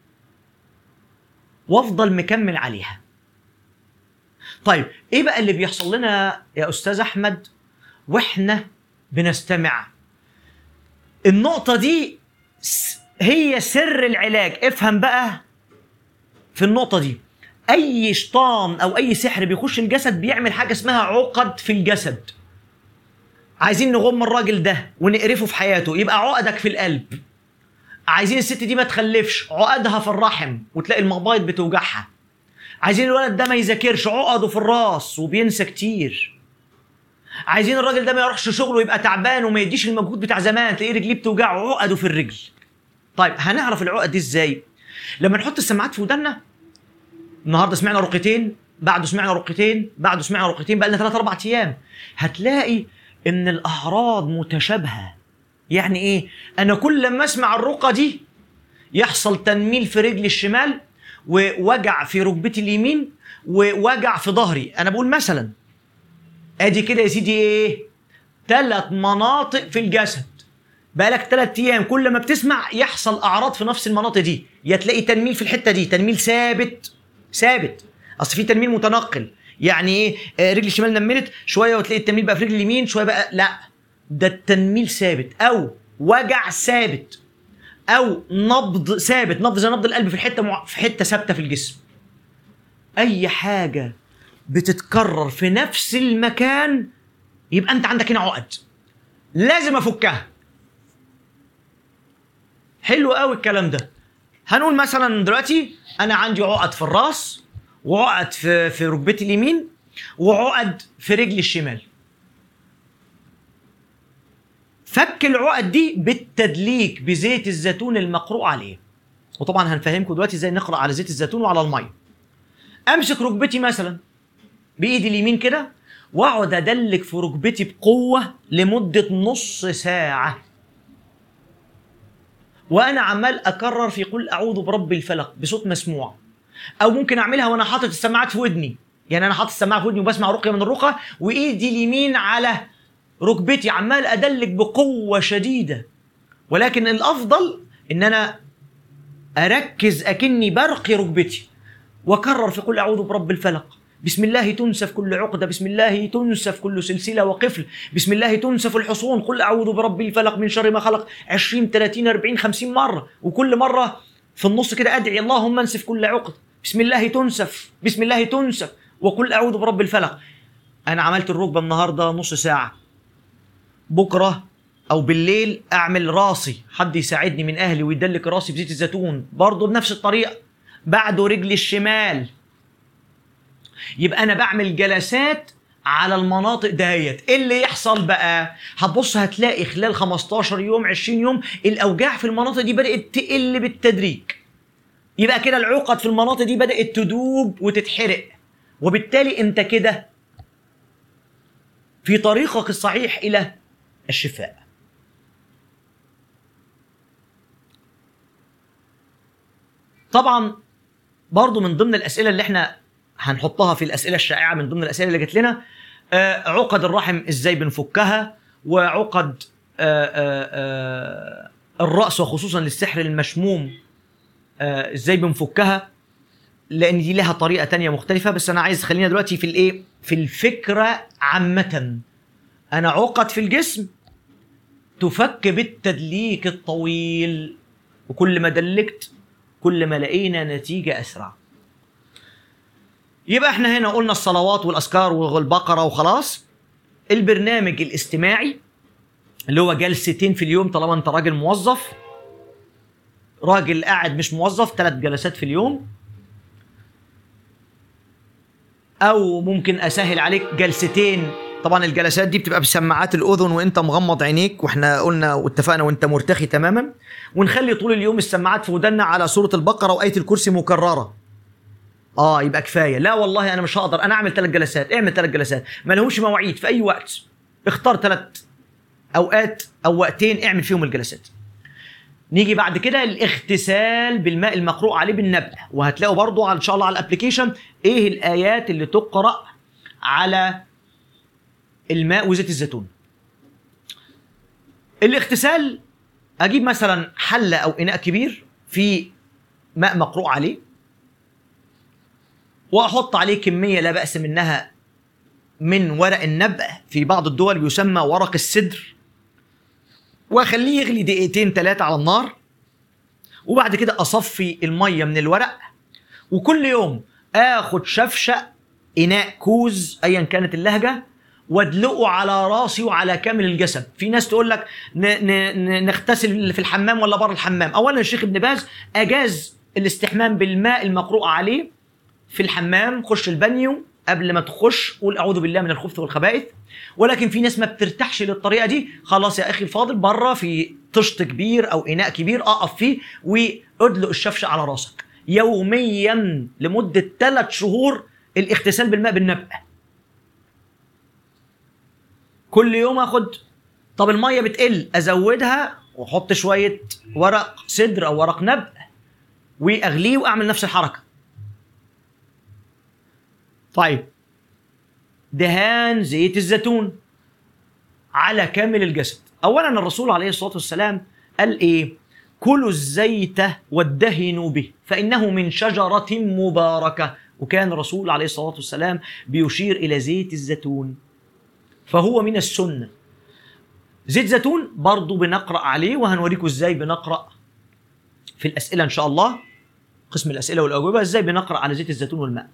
A: وافضل مكمل عليها طيب ايه بقى اللي بيحصل لنا يا استاذ احمد واحنا بنستمع النقطه دي س- هي سر العلاج افهم بقى في النقطه دي اي شيطان او اي سحر بيخش الجسد بيعمل حاجه اسمها عقد في الجسد عايزين نغم الراجل ده ونقرفه في حياته يبقى عقدك في القلب عايزين الست دي ما تخلفش عقدها في الرحم وتلاقي المبايض بتوجعها عايزين الولد ده ما يذاكرش عقده في الراس وبينسى كتير عايزين الراجل ده ما يروحش شغله يبقى تعبان وما يديش المجهود بتاع زمان تلاقيه رجليه بتوجعه عقده في الرجل طيب هنعرف العقد دي ازاي لما نحط السماعات في ودنا النهارده سمعنا رقيتين بعده سمعنا رقيتين بعده سمعنا رقيتين بقى لنا 3 4 ايام هتلاقي ان الاعراض متشابهه يعني ايه انا كل لما اسمع الرقى دي يحصل تنميل في رجلي الشمال ووجع في ركبتي اليمين ووجع في ظهري انا بقول مثلا ادي كده يا سيدي ايه ثلاث مناطق في الجسد بقالك ثلاث ايام كل ما بتسمع يحصل اعراض في نفس المناطق دي يا تلاقي تنميل في الحته دي تنميل ثابت ثابت اصل في تنميل متنقل يعني ايه آه، رجل الشمال نملت شويه وتلاقي التنميل بقى في رجل اليمين شويه بقى لا ده التنميل ثابت او وجع ثابت او نبض ثابت نبض زي نبض القلب في الحته مع... في حته ثابته في الجسم اي حاجه بتتكرر في نفس المكان يبقى انت عندك هنا عقد لازم افكها حلو قوي الكلام ده هنقول مثلا دلوقتي انا عندي عقد في الراس وعقد في في ركبتي اليمين وعقد في رجلي الشمال فك العقد دي بالتدليك بزيت الزيتون المقروء عليه وطبعا هنفهمكم دلوقتي ازاي نقرا على زيت الزيتون وعلى الميه امسك ركبتي مثلا بايدي اليمين كده واقعد ادلك في ركبتي بقوه لمده نص ساعه وانا عمال اكرر في قل اعوذ برب الفلق بصوت مسموع او ممكن اعملها وانا حاطط السماعات في ودني يعني انا حاطط السماعه في ودني وبسمع رقيه من الرقى وايدي اليمين على ركبتي عمال ادلك بقوه شديده ولكن الافضل ان انا اركز اكني برقي ركبتي واكرر في قل اعوذ برب الفلق بسم الله تنسف كل عقدة بسم الله تنسف كل سلسلة وقفل بسم الله تنسف الحصون قل أعوذ برب الفلق من شر ما خلق 20 30 40 50 مرة وكل مرة في النص كده أدعي اللهم انسف كل عقد بسم الله تنسف بسم الله تنسف وقل أعوذ برب الفلق أنا عملت الركبة النهاردة نص ساعة بكرة أو بالليل أعمل راسي حد يساعدني من أهلي ويدلك راسي بزيت الزيتون برضه بنفس الطريقة بعده رجلي الشمال يبقى انا بعمل جلسات على المناطق دهيت ايه اللي يحصل بقى هتبص هتلاقي خلال 15 يوم 20 يوم الاوجاع في المناطق دي بدات تقل بالتدريج يبقى كده العقد في المناطق دي بدات تدوب وتتحرق وبالتالي انت كده في طريقك الصحيح الى الشفاء طبعا برضو من ضمن الاسئله اللي احنا هنحطها في الاسئله الشائعه من ضمن الاسئله اللي جت لنا آه، عقد الرحم ازاي بنفكها وعقد آه، آه، آه، الراس وخصوصا للسحر المشموم آه، ازاي بنفكها لان دي لها طريقه تانية مختلفه بس انا عايز خلينا دلوقتي في الايه في الفكره عامه انا عقد في الجسم تفك بالتدليك الطويل وكل ما دلكت كل ما لقينا نتيجه اسرع يبقى احنا هنا قلنا الصلوات والاذكار والبقره وخلاص البرنامج الاستماعي اللي هو جلستين في اليوم طالما انت راجل موظف راجل قاعد مش موظف ثلاث جلسات في اليوم او ممكن اسهل عليك جلستين طبعا الجلسات دي بتبقى بسماعات الاذن وانت مغمض عينيك واحنا قلنا واتفقنا وانت مرتخي تماما ونخلي طول اليوم السماعات في ودنا على سوره البقره وايه الكرسي مكرره اه يبقى كفايه لا والله انا مش هقدر انا اعمل ثلاث جلسات اعمل ثلاث جلسات ما لهمش مواعيد في اي وقت اختار ثلاث اوقات او وقتين اعمل فيهم الجلسات نيجي بعد كده الاغتسال بالماء المقروء عليه بالنبأ وهتلاقوا برضو ان شاء الله على الابلكيشن ايه الايات اللي تقرا على الماء وزيت الزيتون الاغتسال اجيب مثلا حله او اناء كبير في ماء مقروء عليه واحط عليه كميه لا باس منها من ورق النبأ في بعض الدول بيسمى ورق السدر واخليه يغلي دقيقتين ثلاثه على النار وبعد كده اصفي الميه من الورق وكل يوم اخد شفشه اناء كوز ايا كانت اللهجه وادلقه على راسي وعلى كامل الجسد في ناس تقول لك ن- ن- ن- نغتسل في الحمام ولا بره الحمام اولا الشيخ ابن باز اجاز الاستحمام بالماء المقروء عليه في الحمام خش البانيو قبل ما تخش قول اعوذ بالله من الخبث والخبائث ولكن في ناس ما بترتاحش للطريقه دي خلاص يا اخي الفاضل بره في طشت كبير او اناء كبير اقف فيه وادلق الشفشه على راسك يوميا لمده ثلاث شهور الاغتسال بالماء بالنبأ كل يوم اخد طب الميه بتقل ازودها واحط شويه ورق سدر او ورق نبأ واغليه واعمل نفس الحركه طيب دهان زيت الزيتون على كامل الجسد اولا الرسول عليه الصلاه والسلام قال ايه كلوا الزيت وادهنوا به فانه من شجره مباركه وكان الرسول عليه الصلاه والسلام بيشير الى زيت الزيتون فهو من السنه زيت زيتون برضو بنقرا عليه وهنوريكم ازاي بنقرا في الاسئله ان شاء الله قسم الاسئله والاجوبه ازاي بنقرا على زيت الزيتون والماء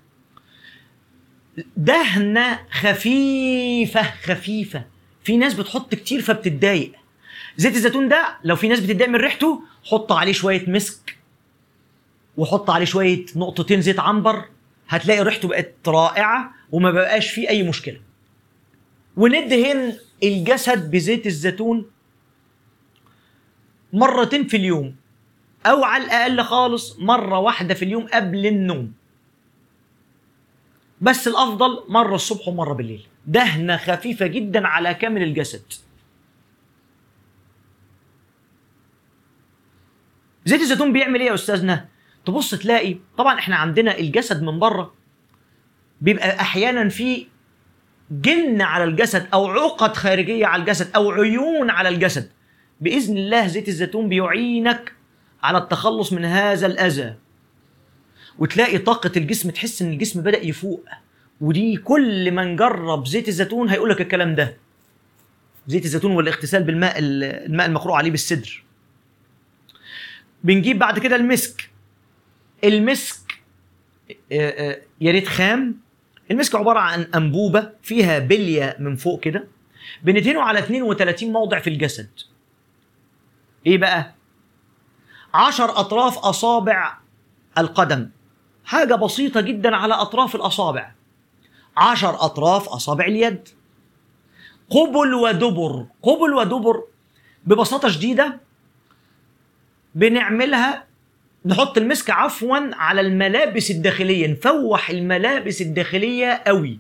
A: دهنه خفيفه خفيفه في ناس بتحط كتير فبتتضايق زيت الزيتون ده لو في ناس بتتضايق من ريحته حط عليه شويه مسك وحط عليه شويه نقطتين زيت عنبر هتلاقي ريحته بقت رائعه وما بقاش فيه اي مشكله وندهن الجسد بزيت الزيتون مرتين في اليوم او على الاقل خالص مره واحده في اليوم قبل النوم بس الافضل مره الصبح ومره بالليل دهنه خفيفه جدا على كامل الجسد زيت الزيتون بيعمل ايه يا استاذنا تبص تلاقي طبعا احنا عندنا الجسد من بره بيبقى احيانا في جن على الجسد او عقد خارجيه على الجسد او عيون على الجسد باذن الله زيت الزيتون بيعينك على التخلص من هذا الاذى وتلاقي طاقه الجسم تحس ان الجسم بدا يفوق ودي كل من جرب زيت الزيتون هيقول لك الكلام ده زيت الزيتون والاغتسال بالماء الماء المقروء عليه بالسدر بنجيب بعد كده المسك المسك آه، آه، يا ريت خام المسك عباره عن انبوبه فيها بليه من فوق كده بندهنه على 32 موضع في الجسد ايه بقى عشر اطراف اصابع القدم حاجه بسيطه جدا على اطراف الاصابع عشر اطراف اصابع اليد قبل ودبر قبل ودبر ببساطه شديده بنعملها نحط المسك عفوا على الملابس الداخليه نفوح الملابس الداخليه قوي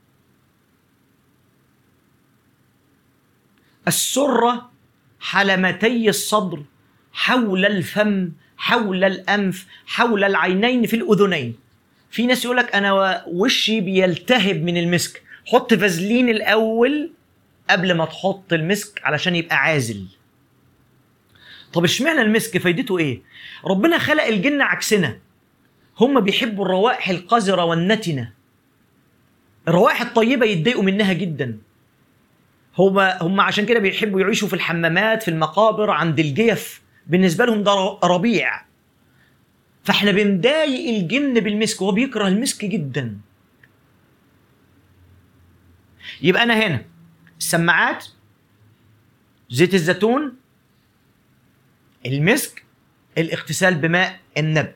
A: السره حلمتي الصدر حول الفم حول الانف حول العينين في الاذنين في ناس يقول لك انا وشي بيلتهب من المسك حط فازلين الاول قبل ما تحط المسك علشان يبقى عازل طب اشمعنى المسك فايدته ايه ربنا خلق الجن عكسنا هم بيحبوا الروائح القذرة والنتنة الروائح الطيبة يتضايقوا منها جدا هم هم عشان كده بيحبوا يعيشوا في الحمامات في المقابر عند الجيف بالنسبة لهم ده ربيع فاحنا بنضايق الجن بالمسك وهو بيكره المسك جدا يبقى انا هنا السماعات زيت الزيتون المسك الاغتسال بماء النبأ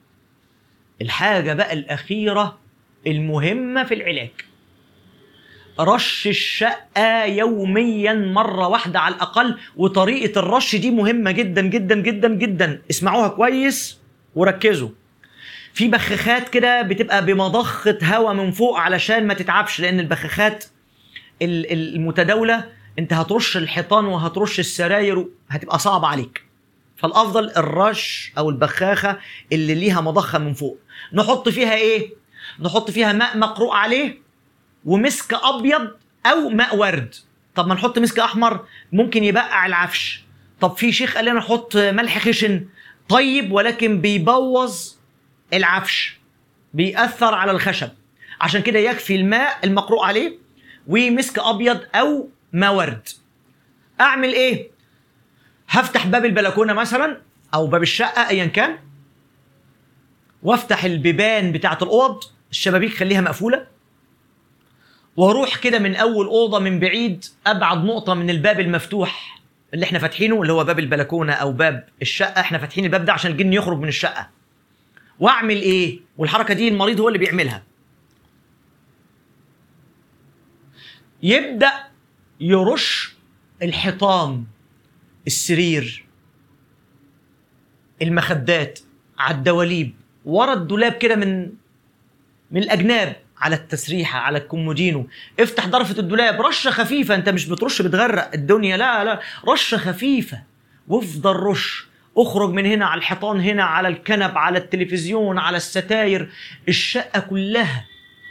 A: الحاجة بقى الأخيرة المهمة في العلاج رش الشقة يوميا مرة واحدة على الأقل وطريقة الرش دي مهمة جدا جدا جدا جدا اسمعوها كويس وركزوا في بخاخات كده بتبقى بمضخة هواء من فوق علشان ما تتعبش لأن البخاخات ال- ال- المتداولة انت هترش الحيطان وهترش السراير هتبقى صعبة عليك فالافضل الرش او البخاخه اللي ليها مضخه من فوق نحط فيها ايه نحط فيها ماء مقروء عليه ومسك ابيض او ماء ورد طب ما نحط مسك احمر ممكن يبقع العفش طب في شيخ قال لنا نحط ملح خشن طيب ولكن بيبوظ العفش بيأثر على الخشب عشان كده يكفي الماء المقروء عليه ومسك ابيض او ماء ورد اعمل ايه هفتح باب البلكونه مثلا او باب الشقه ايا كان وافتح البيبان بتاعه الاوض الشبابيك خليها مقفوله واروح كده من اول اوضه من بعيد ابعد نقطه من الباب المفتوح اللي احنا فاتحينه اللي هو باب البلكونه او باب الشقه احنا فاتحين الباب ده عشان الجن يخرج من الشقه واعمل ايه والحركه دي المريض هو اللي بيعملها يبدا يرش الحيطان السرير المخدات على الدواليب ورا الدولاب كده من من الاجناب على التسريحه على الكومودينو افتح ضرفه الدولاب رشه خفيفه انت مش بترش بتغرق الدنيا لا لا رشه خفيفه وافضل رش اخرج من هنا على الحيطان هنا على الكنب على التلفزيون على الستاير الشقه كلها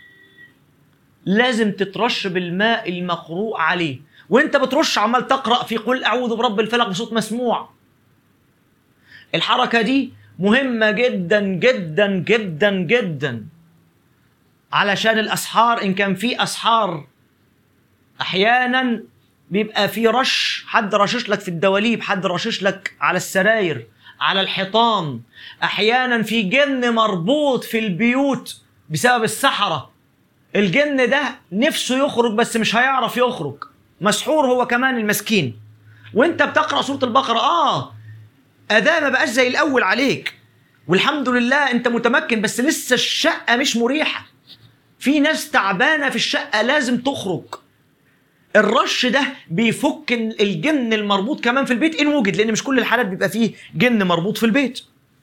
A: لازم تترش بالماء المقروء عليه وانت بترش عمال تقرا في قل اعوذ برب الفلق بصوت مسموع الحركه دي مهمه جدا جدا جدا جدا علشان الاسحار ان كان في اسحار احيانا بيبقى في رش حد رشش لك في الدواليب حد رشش لك على السراير على الحيطان احيانا في جن مربوط في البيوت بسبب السحره الجن ده نفسه يخرج بس مش هيعرف يخرج مسحور هو كمان المسكين وانت بتقرا سوره البقره اه اداء ما بقاش زي الاول عليك والحمد لله انت متمكن بس لسه الشقه مش مريحه في ناس تعبانه في الشقه لازم تخرج الرش ده بيفك الجن المربوط كمان في البيت ان وجد لان مش كل الحالات بيبقى فيه جن مربوط في البيت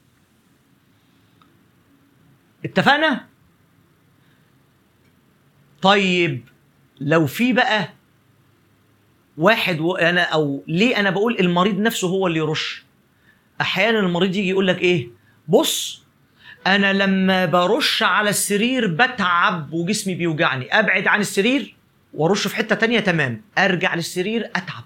A: اتفقنا طيب لو في بقى واحد و... انا او ليه انا بقول المريض نفسه هو اللي يرش احيانا المريض يجي يقول لك ايه بص انا لما برش على السرير بتعب وجسمي بيوجعني ابعد عن السرير وارش في حته تانية تمام ارجع للسرير اتعب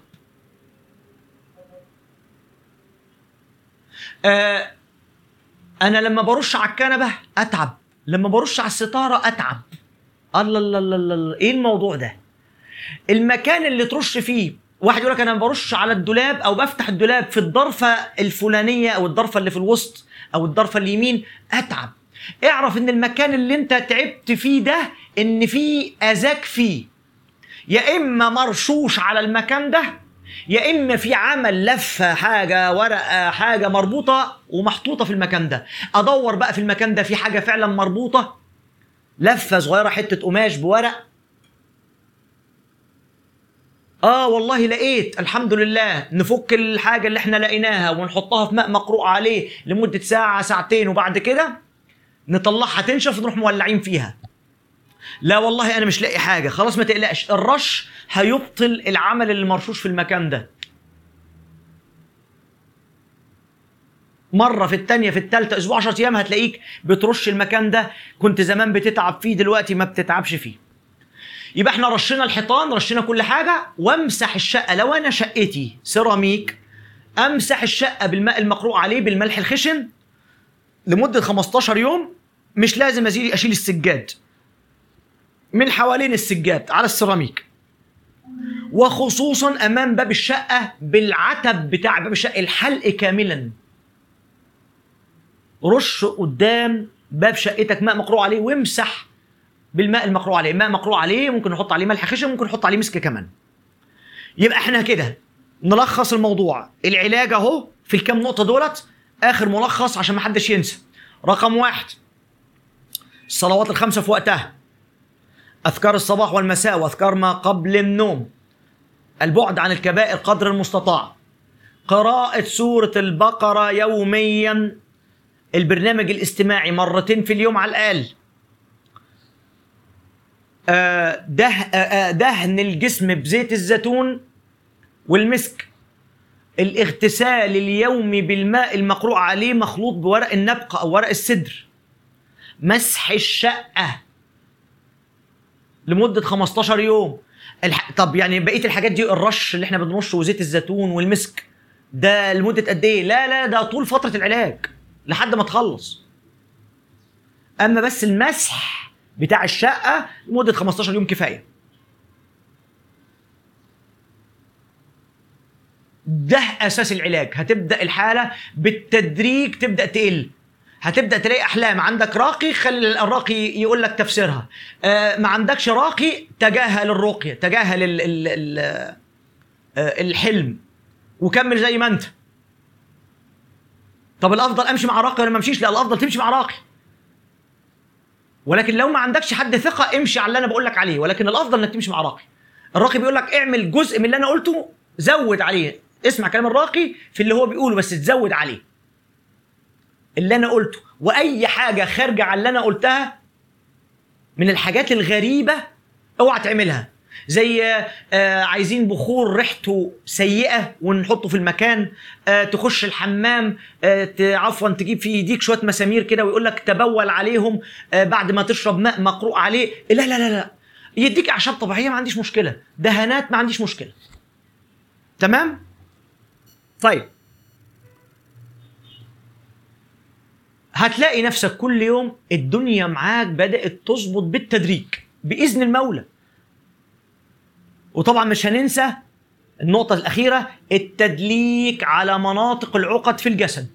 A: آه انا لما برش على الكنبه اتعب لما برش على الستاره اتعب الله الله الله الله الله. ايه الموضوع ده المكان اللي ترش فيه واحد يقول لك انا برش على الدولاب او بفتح الدولاب في الضرفه الفلانيه او الضرفه اللي في الوسط او الضرفه اليمين اتعب اعرف ان المكان اللي انت تعبت فيه ده ان فيه اذاك فيه يا اما مرشوش على المكان ده يا اما في عمل لفه حاجه ورقه حاجه مربوطه ومحطوطه في المكان ده ادور بقى في المكان ده في حاجه فعلا مربوطه لفه صغيره حته قماش بورق اه والله لقيت الحمد لله نفك الحاجه اللي احنا لقيناها ونحطها في ماء مقروء عليه لمده ساعه ساعتين وبعد كده نطلعها تنشف ونروح مولعين فيها لا والله انا مش لاقي حاجه خلاص ما تقلقش الرش هيبطل العمل اللي مرشوش في المكان ده مره في الثانيه في الثالثه اسبوع 10 ايام هتلاقيك بترش المكان ده كنت زمان بتتعب فيه دلوقتي ما بتتعبش فيه يبقى احنا رشينا الحيطان رشينا كل حاجه وامسح الشقه لو انا شقتي سيراميك امسح الشقه بالماء المقروء عليه بالملح الخشن لمده 15 يوم مش لازم ازيل اشيل السجاد من حوالين السجاد على السيراميك وخصوصا امام باب الشقه بالعتب بتاع باب الشقه الحلق كاملا رش قدام باب شقتك ماء مقروء عليه وامسح بالماء المقروء عليه ماء مقروء عليه ممكن نحط عليه ملح خشن ممكن نحط عليه مسك كمان يبقى احنا كده نلخص الموضوع العلاج اهو في الكام نقطه دولت اخر ملخص عشان ما حدش ينسى رقم واحد الصلوات الخمسه في وقتها اذكار الصباح والمساء واذكار ما قبل النوم البعد عن الكبائر قدر المستطاع قراءة سورة البقرة يوميا البرنامج الاستماعي مرتين في اليوم على الأقل آه، ده آه، آه، دهن الجسم بزيت الزيتون والمسك الاغتسال اليومي بالماء المقروء عليه مخلوط بورق النبق او ورق السدر مسح الشقه لمده 15 يوم الح... طب يعني بقيه الحاجات دي الرش اللي احنا بنرشه وزيت الزيتون والمسك ده لمده قد ايه لا لا ده طول فتره العلاج لحد ما تخلص اما بس المسح بتاع الشقه لمده 15 يوم كفايه ده اساس العلاج هتبدا الحاله بالتدريج تبدا تقل هتبدا تلاقي احلام عندك راقي خلي الراقي يقول لك تفسيرها آه ما عندكش راقي تجاهل الرقيه تجاهل ال ال ال آه الحلم وكمل زي ما انت طب الافضل امشي مع راقي ولا ما امشيش لا الافضل تمشي مع راقي ولكن لو ما عندكش حد ثقه امشي على اللي انا بقول لك عليه ولكن الافضل انك تمشي مع راقي الراقي بيقول لك اعمل جزء من اللي انا قلته زود عليه اسمع كلام الراقي في اللي هو بيقوله بس تزود عليه اللي انا قلته واي حاجه خارجه عن اللي انا قلتها من الحاجات الغريبه اوعى تعملها زي آه عايزين بخور ريحته سيئه ونحطه في المكان آه تخش الحمام آه عفوا تجيب في ايديك شويه مسامير كده ويقول لك تبول عليهم آه بعد ما تشرب ماء مقروء عليه لا لا لا لا يديك اعشاب طبيعيه ما عنديش مشكله دهانات ما عنديش مشكله تمام طيب هتلاقي نفسك كل يوم الدنيا معاك بدأت تظبط بالتدريج بإذن المولى وطبعا مش هننسى النقطة الأخيرة التدليك على مناطق العقد في الجسد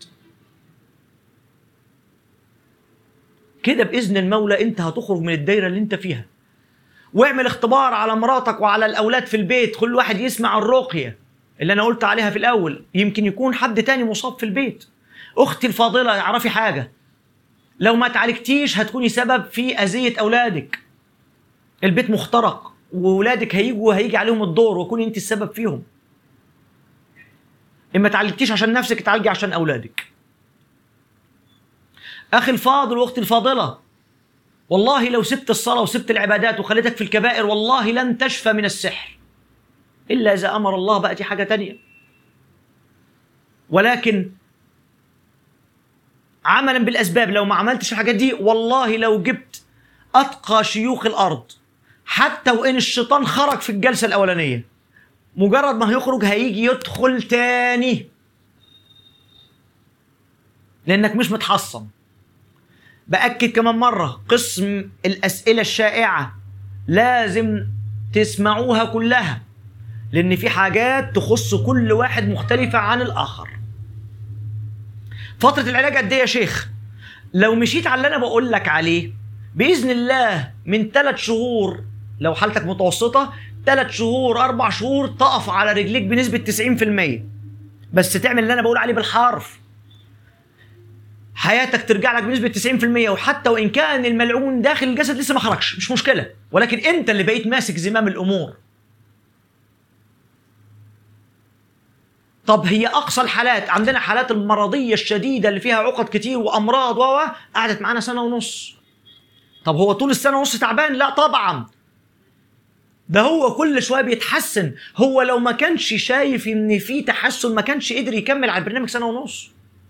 A: كده بإذن المولى أنت هتخرج من الدايرة اللي أنت فيها واعمل اختبار على مراتك وعلى الأولاد في البيت كل واحد يسمع الرقية اللي أنا قلت عليها في الأول يمكن يكون حد تاني مصاب في البيت أختي الفاضلة اعرفي حاجة لو ما تعالجتيش هتكوني سبب في أذية أولادك البيت مخترق وولادك هيجوا وهيجي عليهم الدور وكوني انت السبب فيهم اما تعالجتيش عشان نفسك تعالجي عشان اولادك اخي الفاضل واختي الفاضله والله لو سبت الصلاه وسبت العبادات وخليتك في الكبائر والله لن تشفى من السحر الا اذا امر الله بقى دي حاجه تانية ولكن عملا بالاسباب لو ما عملتش الحاجات دي والله لو جبت اتقى شيوخ الارض حتى وان الشيطان خرج في الجلسه الاولانيه مجرد ما هيخرج هيجي يدخل تاني لانك مش متحصن باكد كمان مره قسم الاسئله الشائعه لازم تسمعوها كلها لان في حاجات تخص كل واحد مختلفه عن الاخر فتره العلاج قد ايه يا شيخ لو مشيت على اللي انا بقول لك عليه باذن الله من ثلاث شهور لو حالتك متوسطه ثلاث شهور اربع شهور تقف على رجليك بنسبه 90% بس تعمل اللي انا بقول عليه بالحرف حياتك ترجع لك بنسبه 90% وحتى وان كان الملعون داخل الجسد لسه ما خرجش مش مشكله ولكن انت اللي بقيت ماسك زمام الامور طب هي اقصى الحالات عندنا حالات المرضيه الشديده اللي فيها عقد كتير وامراض و قعدت معانا سنه ونص طب هو طول السنه ونص تعبان لا طبعا ده هو كل شويه بيتحسن هو لو ما كانش شايف ان في تحسن ما كانش قدر يكمل على البرنامج سنه ونص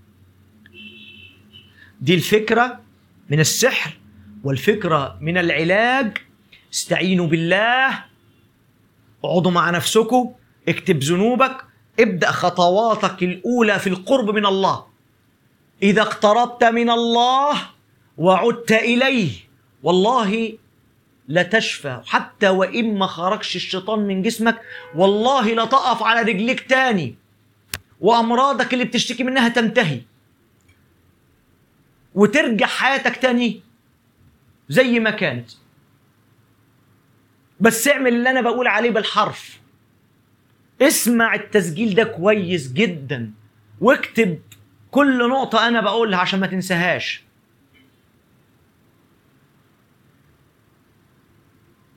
A: دي الفكره من السحر والفكره من العلاج استعينوا بالله اقعدوا مع نفسكم اكتب ذنوبك ابدا خطواتك الاولى في القرب من الله اذا اقتربت من الله وعدت اليه والله لا تشفى حتى وإن ما خرجش الشيطان من جسمك والله لا تقف على رجليك تاني وأمراضك اللي بتشتكي منها تنتهي وترجع حياتك تاني زي ما كانت بس اعمل اللي أنا بقول عليه بالحرف اسمع التسجيل ده كويس جدا واكتب كل نقطة أنا بقولها عشان ما تنساهاش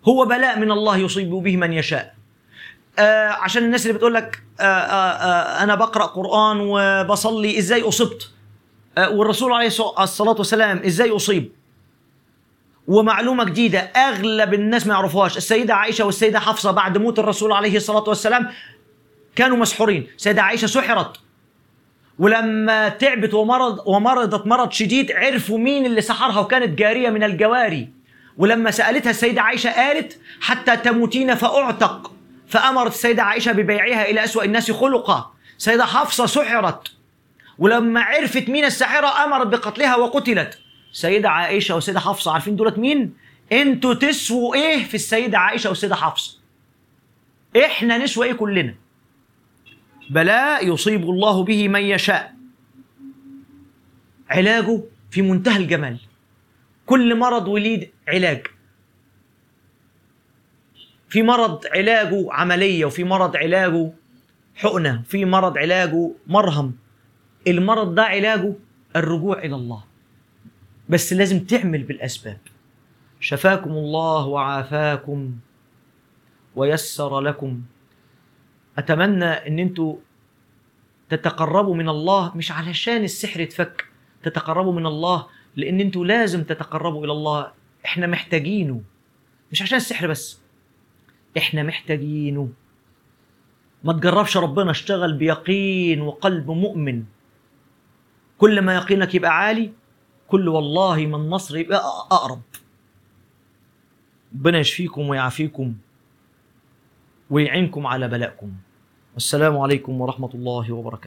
A: هو بلاء من الله يصيب به من يشاء آه عشان الناس اللي بتقول لك آه آه آه انا بقرا قران وبصلي ازاي اصبت آه والرسول عليه الصلاه والسلام ازاي اصيب ومعلومه جديده اغلب الناس ما يعرفوهاش السيده عائشه والسيده حفصه بعد موت الرسول عليه الصلاه والسلام كانوا مسحورين السيده عائشه سحرت ولما تعبت ومرض ومرضت مرض شديد عرفوا مين اللي سحرها وكانت جاريه من الجواري ولما سالتها السيده عائشه قالت حتى تموتين فاعتق فامرت السيده عائشه ببيعها الى اسوا الناس خلقا سيده حفصه سحرت ولما عرفت مين الساحره امرت بقتلها وقتلت سيدة عائشة والسيدة حفصة عارفين دولت مين؟ انتوا تسووا ايه في السيدة عائشة والسيدة حفصة؟ احنا نسوى ايه كلنا؟ بلاء يصيب الله به من يشاء علاجه في منتهى الجمال كل مرض وليد علاج في مرض علاجه عملية وفي مرض علاجه حقنة وفي مرض علاجه مرهم المرض ده علاجه الرجوع إلى الله بس لازم تعمل بالأسباب شفاكم الله وعافاكم ويسر لكم أتمنى أن أنتوا تتقربوا من الله مش علشان السحر يتفك تتقربوا من الله لأن أنتوا لازم تتقربوا إلى الله إحنا محتاجينه مش عشان السحر بس إحنا محتاجينه ما تجربش ربنا اشتغل بيقين وقلب مؤمن كل ما يقينك يبقى عالي كل والله ما النصر يبقى أقرب ربنا يشفيكم ويعافيكم ويعينكم على بلائكم والسلام عليكم ورحمة الله وبركاته